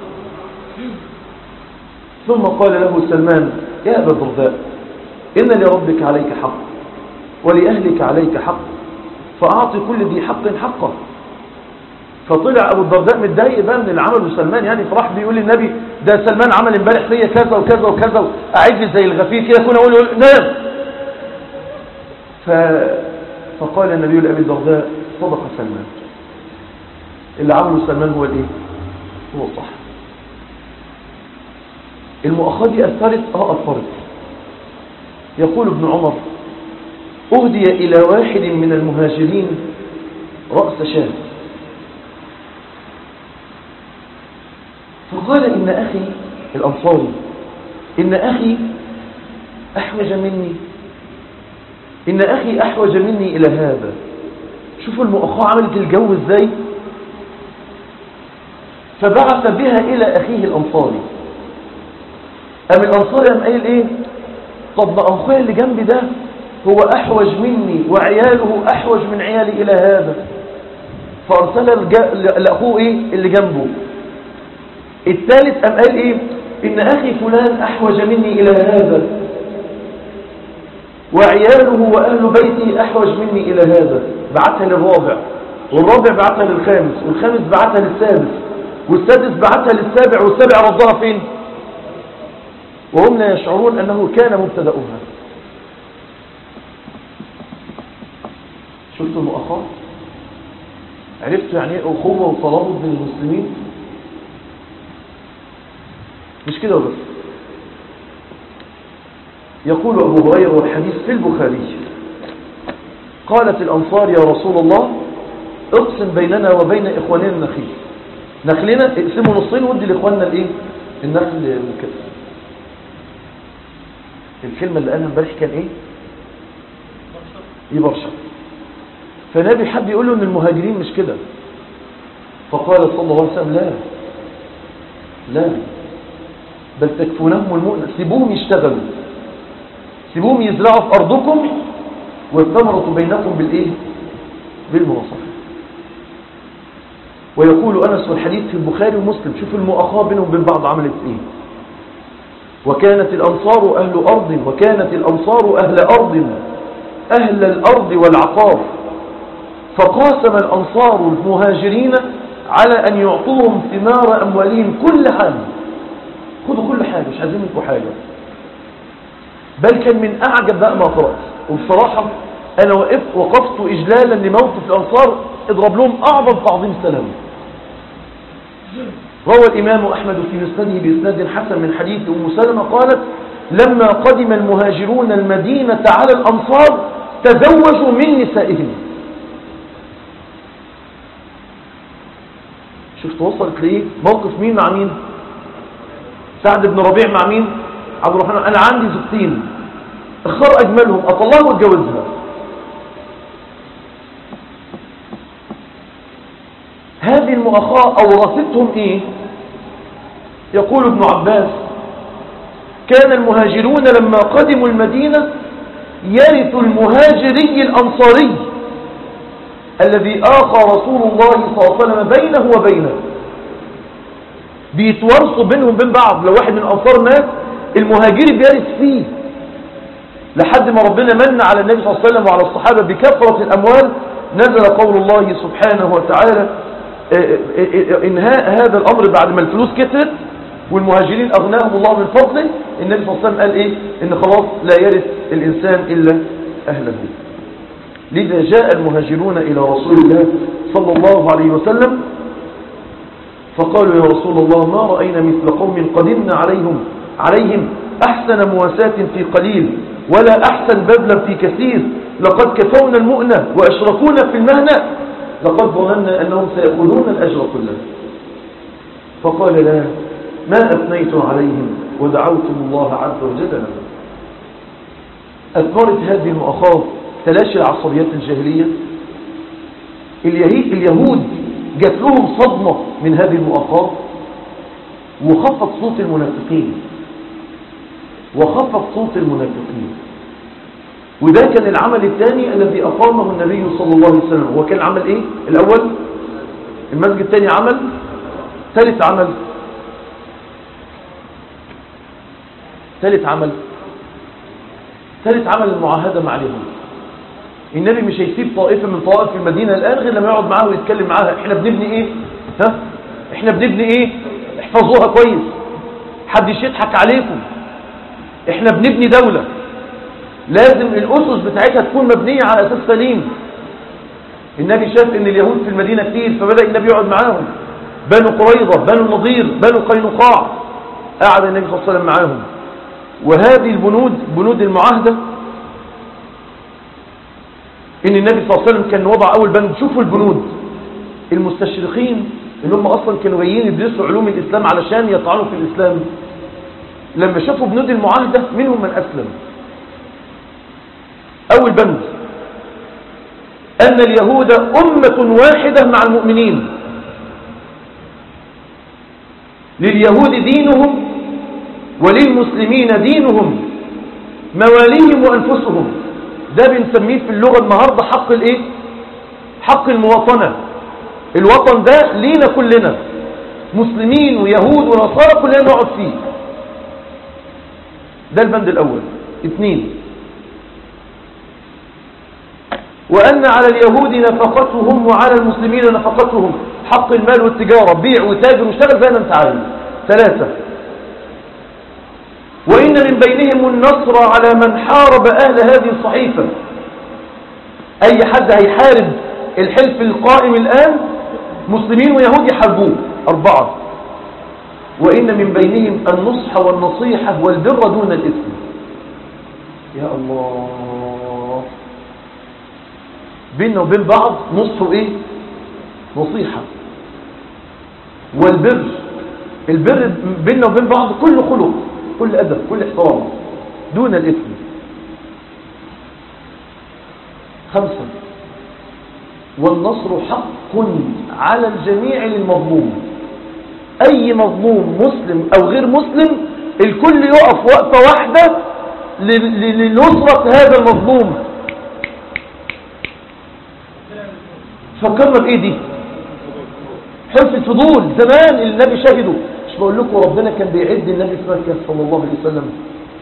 ثم قال له سلمان يا أبا الدرداء إن لربك عليك حق ولأهلك عليك حق فأعطي كل ذي حق حقه فطلع أبو الدرداء متضايق بقى من اللي عمله سلمان يعني فراح بيقول للنبي ده سلمان عمل امبارح فيا كذا وكذا وكذا قاعد لي زي الغفير كده كنا اقول له نام ف... فقال النبي لأبي الدرداء صدق سلمان اللي عمله سلمان هو الايه هو الصح المؤاخاة دي أثرت اه أثرت يقول ابن عمر أهدي إلى واحد من المهاجرين رأس شاه فقال إن أخي الأنصاري إن أخي أحوج مني إن أخي أحوج مني إلى هذا شوفوا المؤاخاة عملت الجو إزاي فبعث بها إلى أخيه الأنصاري أم الأنصاري أم قايل إيه طب ما أخويا اللي جنبي ده هو أحوج مني وعياله أحوج من عيالي إلى هذا فأرسل لأخوه إيه اللي جنبه الثالث أم قال إيه إن أخي فلان أحوج مني إلى هذا وعياله وأهل بيته أحوج مني إلى هذا بعتها للرابع والرابع بعتها للخامس والخامس بعتها للسادس والسادس بعتها للسابع والسابع ردها فين وهم لا يشعرون أنه كان مبتدأها شفتوا المؤخرة عرفتوا يعني ايه أخوة وترابط بين المسلمين مش كده بس يقول أبو هريرة والحديث في البخاري قالت الأنصار يا رسول الله اقسم بيننا وبين إخواننا النخيل نخلنا اقسموا نصين ودي لإخواننا الإيه النخل المكسر الكلمة اللي قالها امبارح كان إيه يبرشر فنبي حب يقول له ان المهاجرين مش كده فقال صلى الله عليه وسلم لا لا بل تكفونهم المؤنة سيبوهم يشتغلوا سيبوهم يزرعوا في أرضكم والثمرة بينكم بالإيه بالمواصفة ويقول أنس والحديث في البخاري ومسلم شوف المؤاخاة بينهم وبين بعض عملت إيه وكانت الأنصار أهل أرض وكانت الأنصار أهل أرض أهل الأرض والعقار فقاسم الأنصار المهاجرين على أن يعطوهم ثمار أموالهم كل حاجة خذوا كل حاجة مش عايزين منكم حاجة بل كان من أعجب بقى ما قرأت وبصراحة أنا وقفت وقفت إجلالا لموقف الأنصار اضرب لهم أعظم تعظيم سلام روى الإمام أحمد في مسنده بإسناد حسن من حديث أم سلمة قالت لما قدم المهاجرون المدينة على الأنصار تزوجوا من نسائهم شفت وصلت لإيه موقف مين مع مين سعد بن ربيع مع مين عبد الرحمن أنا عندي زوجتين اختار أجملهم أطلعها واتجوزها هذه المؤاخاة أورثتهم إيه يقول ابن عباس كان المهاجرون لما قدموا المدينة يرث المهاجري الأنصاري الذي آخى رسول الله صلى الله عليه وسلم بينه وبينه بيتورثوا بينهم بين بعض لو واحد من الأنصار مات المهاجري بيرث فيه لحد ما ربنا من على النبي صلى الله عليه وسلم وعلى الصحابة بكثرة الأموال نزل قول الله سبحانه وتعالى انهاء هذا الأمر بعد ما الفلوس كترت والمهاجرين أغناهم الله من فضله النبي صلى الله عليه وسلم قال إيه إن خلاص لا يرث الإنسان إلا أهله لذا جاء المهاجرون إلى رسول الله صلى الله عليه وسلم فقالوا يا رسول الله ما رأينا مثل قوم قدمنا عليهم عليهم أحسن مواساة في قليل ولا أحسن بذلا في كثير لقد كفونا المؤنة وأشركونا في المهنة لقد ظننا أنهم سيأخذون الأجر كله فقال لا ما أثنيت عليهم ودعوتم الله عز وجل لهم أثمرت هذه المؤخاة تلاشي العصبيات الجاهلية اليهود جات لهم صدمة من هذه المؤخاة وخفت صوت المنافقين وخفت صوت المنافقين وده كان العمل الثاني الذي أقامه النبي صلى الله عليه وسلم هو كان عمل ايه الأول المسجد الثاني عمل ثالث عمل ثالث عمل ثالث عمل المعاهدة مع اليهود النبي مش هيسيب طائفة من طوائف المدينة الآن غير لما يقعد معاها ويتكلم معاها احنا بنبني ايه ها احنا بنبني ايه احفظوها كويس حدش يضحك عليكم احنا بنبني دولة لازم الأسس بتاعتها تكون مبنية على أساس سليم النبي شاف ان اليهود في المدينة كتير فبدأ النبي يقعد معاهم بنو قريظة بنو النضير بنو قينقاع قعد النبي صلى الله عليه وسلم معاهم وهذه البنود بنود المعاهدة ان النبي صلى الله عليه وسلم كان وضع اول بند شوفوا البنود المستشرقين اللي هم اصلا كانوا جايين يدرسوا علوم الاسلام علشان يطعنوا في الاسلام لما شافوا بنود المعاهدة منهم من اسلم اول بند ان اليهود امة واحدة مع المؤمنين لليهود دينهم وللمسلمين دينهم مواليهم وانفسهم ده بنسميه في اللغة النهاردة حق الايه حق المواطنة الوطن ده لينا كلنا مسلمين ويهود ونصارى كلنا نقعد فيه ده البند الاول اثنين وأن على اليهود نفقتهم وعلى المسلمين نفقتهم حق المال والتجارة بيع وتاجر واشتغل زي ما انت عايز ثلاثة وإن من بينهم النصر على من حارب أهل هذه الصحيفة أي حد هيحارب الحلف القائم الآن مسلمين ويهود يحاربوه أربعة وإن من بينهم النصح والنصيحة والبر دون الإثم يا الله بيننا وبين بعض نصح وإيه نصيحة والبر البر بيننا وبين بعض كل خلق كل أدب كل احترام دون الإثم خمسة والنصر حق على الجميع للمظلوم أي مظلوم مسلم أو غير مسلم الكل يقف وقفة واحدة لنصرة هذا المظلوم فكرنا بإيه دي حلف الفضول زمان النبي شهده مش بقول لكم ربنا كان بيعد النبي في مكة صلى الله عليه وسلم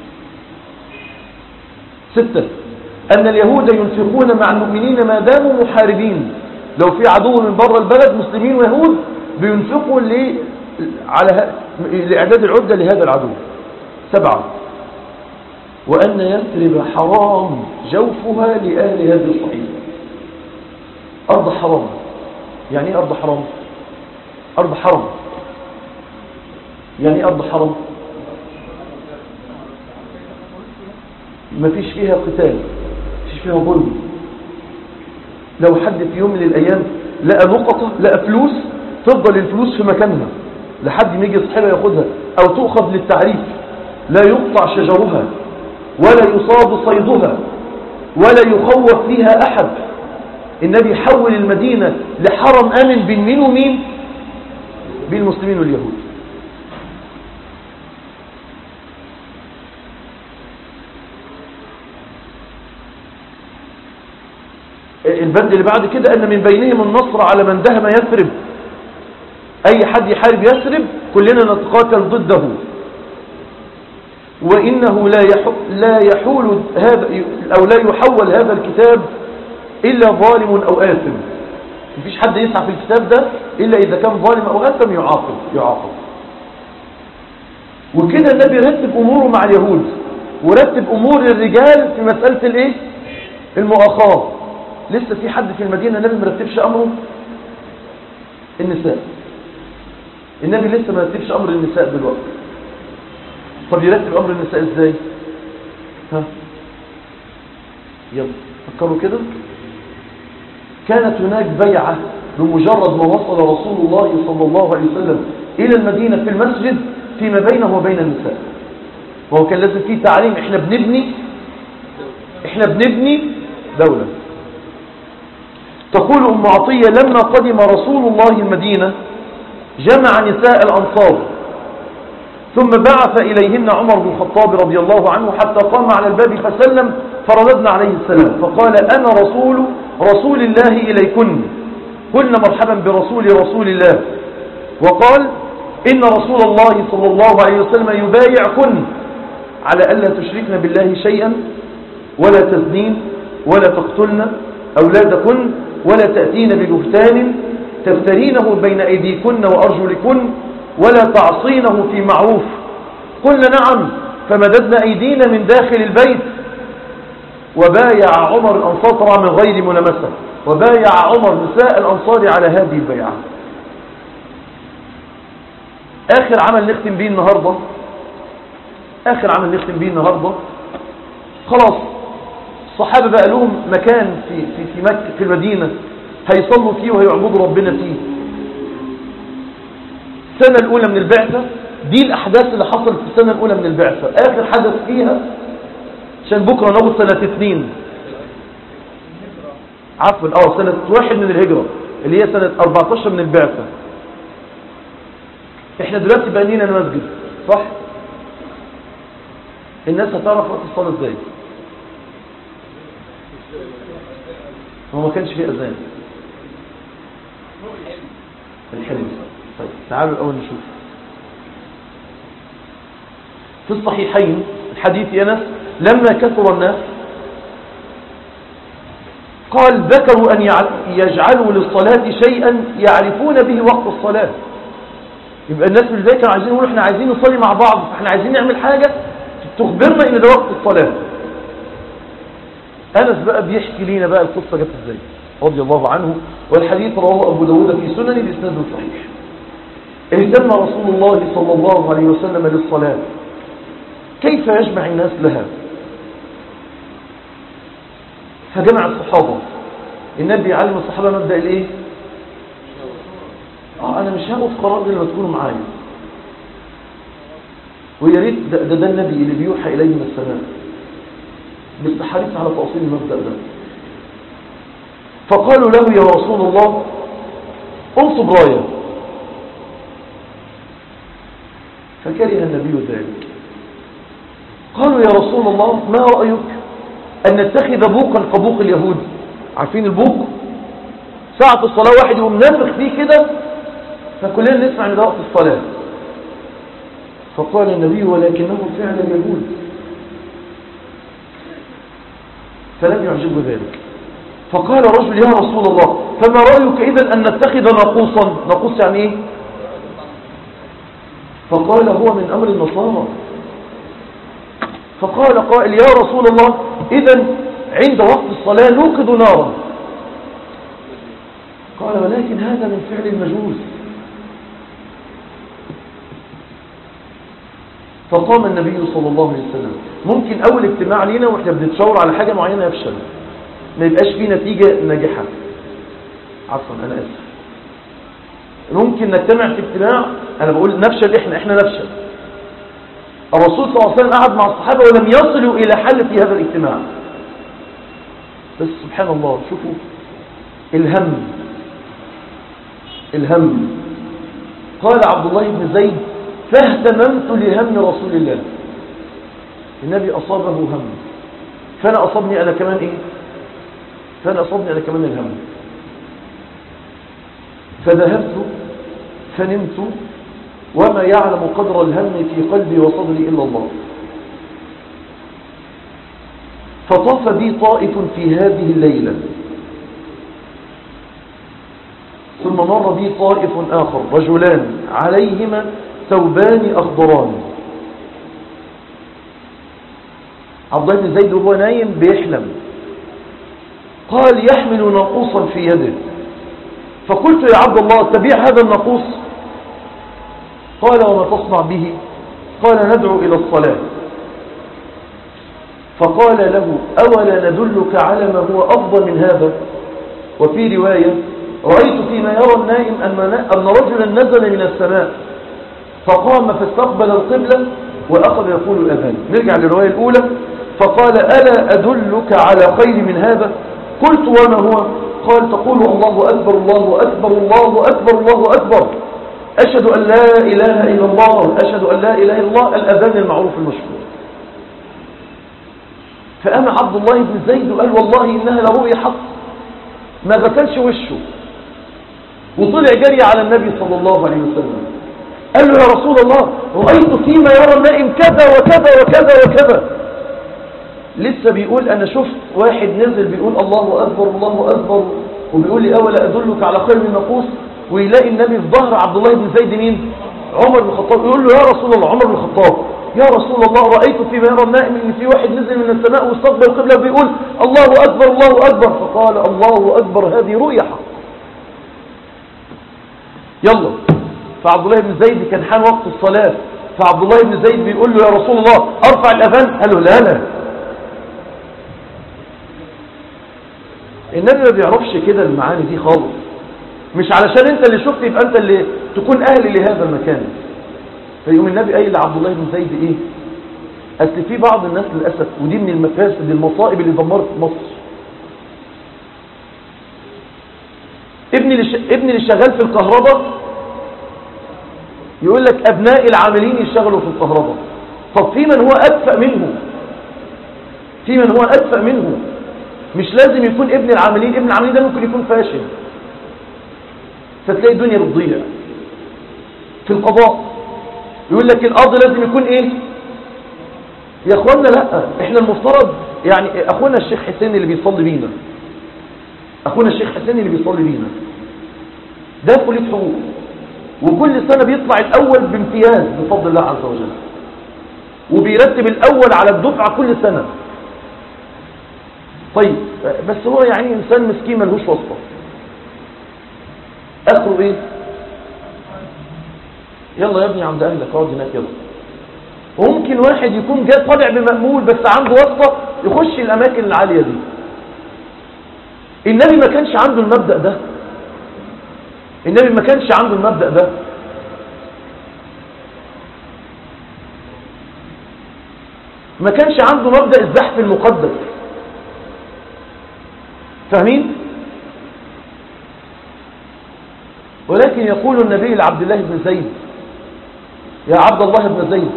ستة أن اليهود ينفقون مع المؤمنين ما داموا محاربين لو في عدو من بره البلد مسلمين ويهود بينفقوا ل... على لإعداد العدة لهذا العدو سبعة وأن يثرب حرام جوفها لأهل هذه الصحيفة أرض حرام يعني ايه أرض حرام أرض حرم يعني ايه أرض حرم ما فيش فيها قتال ما فيش فيها ظلم لو حد في يوم من الأيام لقى نقطة لقى فلوس تفضل الفلوس في مكانها لحد ما يجي صاحبها ياخدها أو تؤخذ للتعريف لا يقطع شجرها ولا يصاد صيدها ولا يخوف فيها أحد النبي حول المدينة لحرم آمن بين مين ومين بين المسلمين واليهود البند اللي بعد كده أن من بينهم النصر على من دهم يثرب أي حد يحارب يثرب كلنا نتقاتل ضده وإنه لا لا يحول هذا أو لا يحول هذا الكتاب إلا ظالم أو آثم مفيش حد يسعى في الكتاب ده إلا إذا كان ظالم أو آثم يعاقب يعاقب وكده النبي رتب أموره مع اليهود ورتب أمور الرجال في مسألة الإيه المؤاخاة لسه في حد في المدينة النبي مرتبش أمره النساء النبي لسه ما رتبش أمر النساء دلوقتي طب يرتب أمر النساء إزاي ها يلا فكروا كده كانت هناك بيعة بمجرد ما وصل رسول الله صلى الله عليه وسلم إلى المدينة في المسجد فيما بينه وبين النساء وهو كان لازم فيه تعليم احنا بنبني احنا بنبني دولة تقول أم عطية لما قدم رسول الله المدينة جمع نساء الأنصار ثم بعث إليهن عمر بن الخطاب رضي الله عنه حتى قام على الباب فسلم فرددنا عليه السلام فقال أنا رسول رسول الله إليكن قلنا مرحبا برسول رسول الله وقال إن رسول الله صلى الله عليه وسلم يبايعكن على ألا تشركن بالله شيئا ولا تزنين ولا تقتلن أولادكن ولا تأتين ببهتان تفترينه بين أيديكن وأرجلكن ولا تعصينه في معروف قلنا نعم فمددنا أيدينا من داخل البيت وبايع عمر الأنصار طبعا من غير ملامسة وبايع عمر نساء الأنصار على هذه البيعة آخر عمل نختم به النهاردة آخر عمل نختم به النهاردة خلاص الصحابة بقى لهم مكان في, في, في مكة في المدينة هيصلوا فيه وهيعبدوا ربنا فيه السنة الأولى من البعثة دي الأحداث اللي حصلت في السنة الأولى من البعثة آخر حدث فيها عشان بكرة نقول سنة اثنين عفوا اه سنة واحد من الهجرة اللي هي سنة 14 من البعثة احنا دلوقتي بقينا المسجد صح الناس هتعرف وقت الصلاة ازاي هو ما كانش فيه اذان الحلم طيب تعالوا الاول نشوف في الصحيحين الحديث يا ناس لما كثر الناس قال ذكروا أن يجعلوا للصلاة شيئا يعرفون به وقت الصلاة يبقى الناس اللي زي كانوا عايزين يقولوا احنا عايزين نصلي مع بعض فاحنا عايزين نعمل حاجة تخبرنا ان ده وقت الصلاة أنس بقى بيحكي لينا بقى القصة جت ازاي رضي الله عنه والحديث رواه أبو داود في سنن بإسناد صحيح اهتم رسول الله صلى الله عليه وسلم للصلاة كيف يجمع الناس لها فجمع الصحابة النبي يعلم الصحابة مبدأ الايه اه انا مش هاخد قرار غير لما تكونوا معايا ويا ريت ده, ده, ده النبي اللي بيوحى اليه من السماء بس حريص على تأصيل المبدأ ده فقالوا له يا رسول الله انصب رايه فكره النبي ذلك قالوا يا رسول الله ما رأيك أن نتخذ بوقا كبوق اليهود عارفين البوق ساعة الصلاة واحد يقوم نافخ فيه كده فكلنا نسمع ان ده وقت الصلاة فقال النبي ولكنه فعل اليهود فلم يعجبه ذلك فقال رجل يا رسول الله فما رأيك إذا أن نتخذ ناقوسا ناقوس يعني إيه فقال هو من أمر النصارى فقال قائل يا رسول الله إذا عند وقت الصلاة نوقد نارا قال ولكن هذا من فعل المجوس فقام النبي صلى الله عليه وسلم ممكن أول اجتماع لينا وإحنا بنتشاور على حاجة معينة يفشل ما يبقاش فيه نتيجة ناجحة عفوا أنا أسف ممكن نجتمع في اجتماع أنا بقول نفشل إحنا إحنا نفشل الرسول صلى الله عليه وسلم قعد مع الصحابة ولم يصلوا إلى حل في هذا الاجتماع بس سبحان الله شوفوا الهم الهم قال عبد الله بن زيد فاهتممت لهم رسول الله النبي أصابه هم فأنا أصابني أنا كمان إيه فأنا أصابني أنا كمان الهم فذهبت فنمت وما يعلم قدر الهم في قلبي وصدري إلا الله فطاف بي طائف في هذه الليلة ثم مر بي طائف آخر رجلان عليهما ثوبان أخضران عبد الله بن زيد وهو نايم بيحلم قال يحمل ناقوسا في يده فقلت يا عبد الله تبيع هذا الناقوس قال وما تصنع به قال ندعو إلى الصلاة فقال له أولا ندلك على ما هو أفضل من هذا وفي رواية رأيت فيما يرى النائم أن رجلا نزل من السماء فقام فاستقبل القبلة وأخذ يقول الأذان نرجع للرواية الأولى فقال ألا أدلك على خير من هذا قلت وما هو قال تقول الله أكبر الله أكبر الله أكبر الله أكبر أشهد أن لا إله إلا الله أشهد أن لا إله إلا الله الأذان المعروف المشهور فأما عبد الله بن زيد وقال والله إنها لرؤية حق ما غسلش وشه وطلع جري على النبي صلى الله عليه وسلم قال له يا رسول الله رأيت فيما يرى النائم كذا وكذا وكذا وكذا لسه بيقول أنا شفت واحد نزل بيقول الله أكبر الله أكبر وبيقول لي أولا أدلك على خير من نقوس ويلاقي النبي في ظهر عبد الله بن زيد مين عمر بن الخطاب يقول له يا رسول الله عمر بن الخطاب يا رسول الله رأيت فيما يرى النائم ان في واحد نزل من السماء واستقبل القبلة بيقول الله أكبر الله أكبر فقال الله أكبر هذه رؤيا حق يلا فعبد الله بن زيد كان حان وقت الصلاة فعبد الله بن زيد بيقول له يا رسول الله أرفع الأذان قال له لا لا النبي ما بيعرفش كده المعاني دي خالص مش علشان انت اللي شفت يبقى انت اللي تكون اهل لهذا المكان فيقوم النبي قايل لعبد الله بن زيد ايه اصل في بعض الناس للاسف ودي من المفاسد المصائب اللي دمرت مصر ابني اللي ش... ابني اللي شغال في الكهرباء يقول لك ابناء العاملين يشتغلوا في الكهرباء طب في من هو ادفأ منه في من هو ادفأ منه مش لازم يكون ابن العاملين ابن العاملين ده ممكن يكون فاشل فتلاقي الدنيا بتضيع في القضاء يقول لك القاضي لازم يكون ايه يا اخوانا لا احنا المفترض يعني اخونا الشيخ حسين اللي بيصلي بينا اخونا الشيخ حسين اللي بيصلي بينا ده في كليه حقوق وكل سنه بيطلع الاول بامتياز بفضل الله عز وجل وبيرتب الاول على الدفعه كل سنه طيب بس هو يعني انسان مسكين ملهوش واسطه اخره ايه يلا يا ابني عند اهلك اقعد هناك يلا وممكن واحد يكون جاي طالع بمأمول بس عنده واسطه يخش الاماكن العاليه دي النبي ما كانش عنده المبدأ ده النبي ما كانش عنده المبدأ ده ما كانش عنده مبدأ الزحف المقدس فاهمين ولكن يقول النبي لعبد الله بن زيد يا عبد الله بن زيد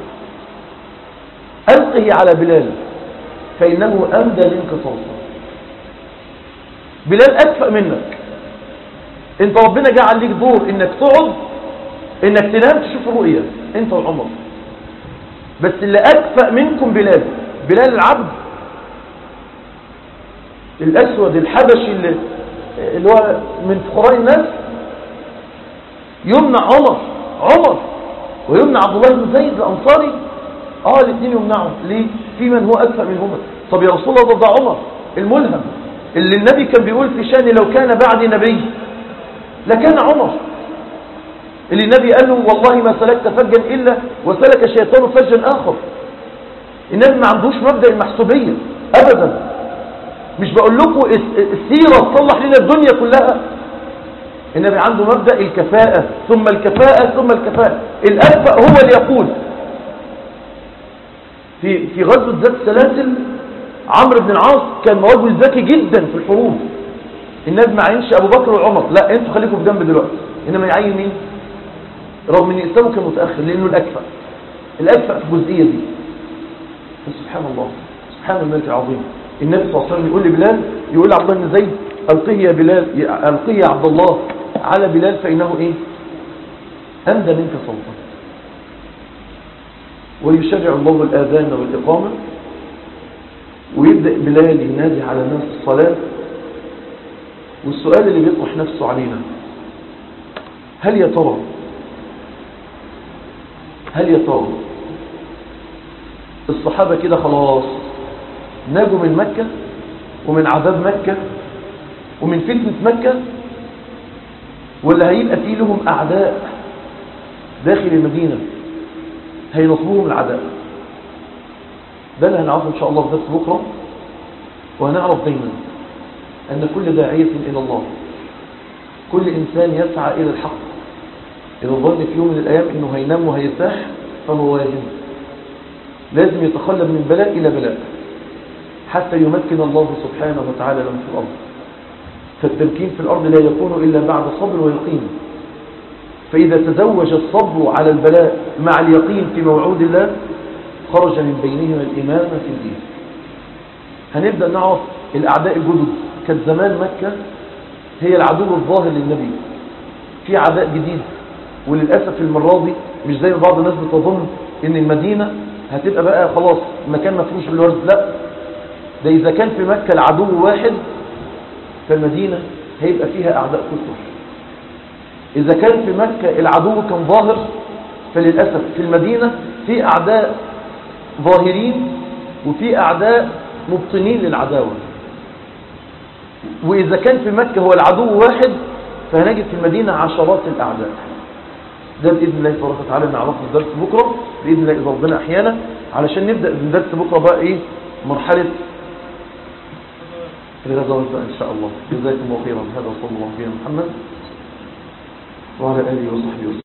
ألقه على بلال فإنه أمدى منك صوتا بلال أكفأ منك انت ربنا جعل ليك دور انك تقعد انك تنام تشوف الرؤية انت وعمر بس اللي أكفأ منكم بلال بلال العبد الأسود الحبشي اللي, اللي هو من فقراء الناس يمنع عمر عمر ويمنع عبد الله بن زيد الأنصاري اه الاثنين يمنعوا ليه في من هو أكفأ منهما طب يا رسول الله ده عمر الملهم اللي النبي كان بيقول في شان لو كان بعد نبي لكان عمر اللي النبي قال له والله ما سلكت فجا إلا وسلك الشيطان فجا آخر النبي ما عندوش مبدأ المحسوبية أبدا مش بقول لكم السيرة تصلح لنا الدنيا كلها النبي عنده مبدأ الكفاءة ثم الكفاءة ثم الكفاءة الأكفأ هو اللي يقول في في غزوة ذات السلاسل عمرو بن العاص كان رجل ذكي جدا في الحروب النبي ما عينش ابو بكر وعمر لا انتوا خليكم في جنب دلوقتي انما يعين مين رغم ان اسلامه كان متاخر لانه الاكفأ الاكفأ في الجزئيه دي سبحان الله سبحان الملك العظيم النبي صلى الله عليه وسلم يقول لبلال يقول لعبد الله بن زيد القه يا بلال القه يا عبد الله على بلال فانه ايه اندى منك صوتا ويشرع الله الاذان والاقامه ويبدأ بلال ينادي على الناس الصلاة والسؤال اللي بيطرح نفسه علينا هل يا ترى هل يا ترى الصحابة كده خلاص ناجوا من مكة ومن عذاب مكة ومن فتنة مكة ولا هيبقى فيه لهم أعداء داخل المدينة هينصبوهم العداء ده اللي هنعرفه إن شاء الله في درس بكرة وهنعرف دايما أن كل داعية إلى الله كل إنسان يسعى إلى الحق إذا ظن في يوم من الأيام أنه هينام وهيرتاح فهو واجب لازم يتخلى من بلاء إلى بلاء حتى يمكن الله سبحانه وتعالى له في الأرض فالتمكين في الأرض لا يكون إلا بعد صبر ويقين فإذا تزوج الصبر على البلاء مع اليقين في موعود الله خرج من بينهما الإمامة في الدين هنبدأ نعرف الأعداء الجدد كانت زمان مكة هي العدو الظاهر للنبي في عداء جديد وللأسف المرة دي مش زي ما بعض الناس بتظن ان المدينة هتبقى بقى خلاص مكان مفروش بالورد لا ده إذا كان في مكة العدو واحد فالمدينة هيبقى فيها أعداء كثر إذا كان في مكة العدو كان ظاهر فللأسف في المدينة في أعداء ظاهرين وفي أعداء مبطنين للعداوة وإذا كان في مكة هو العدو واحد فهنجد في المدينة عشرات الأعداء ده بإذن الله تبارك وتعالى نعرفه في درس بكرة بإذن الله إذا ربنا أحيانا علشان نبدأ من درس بكرة بقى إيه مرحلة الغزوة إن شاء الله جزاكم الله خيرا هذا وصلى الله على محمد وعلى آله وصحبه وسلم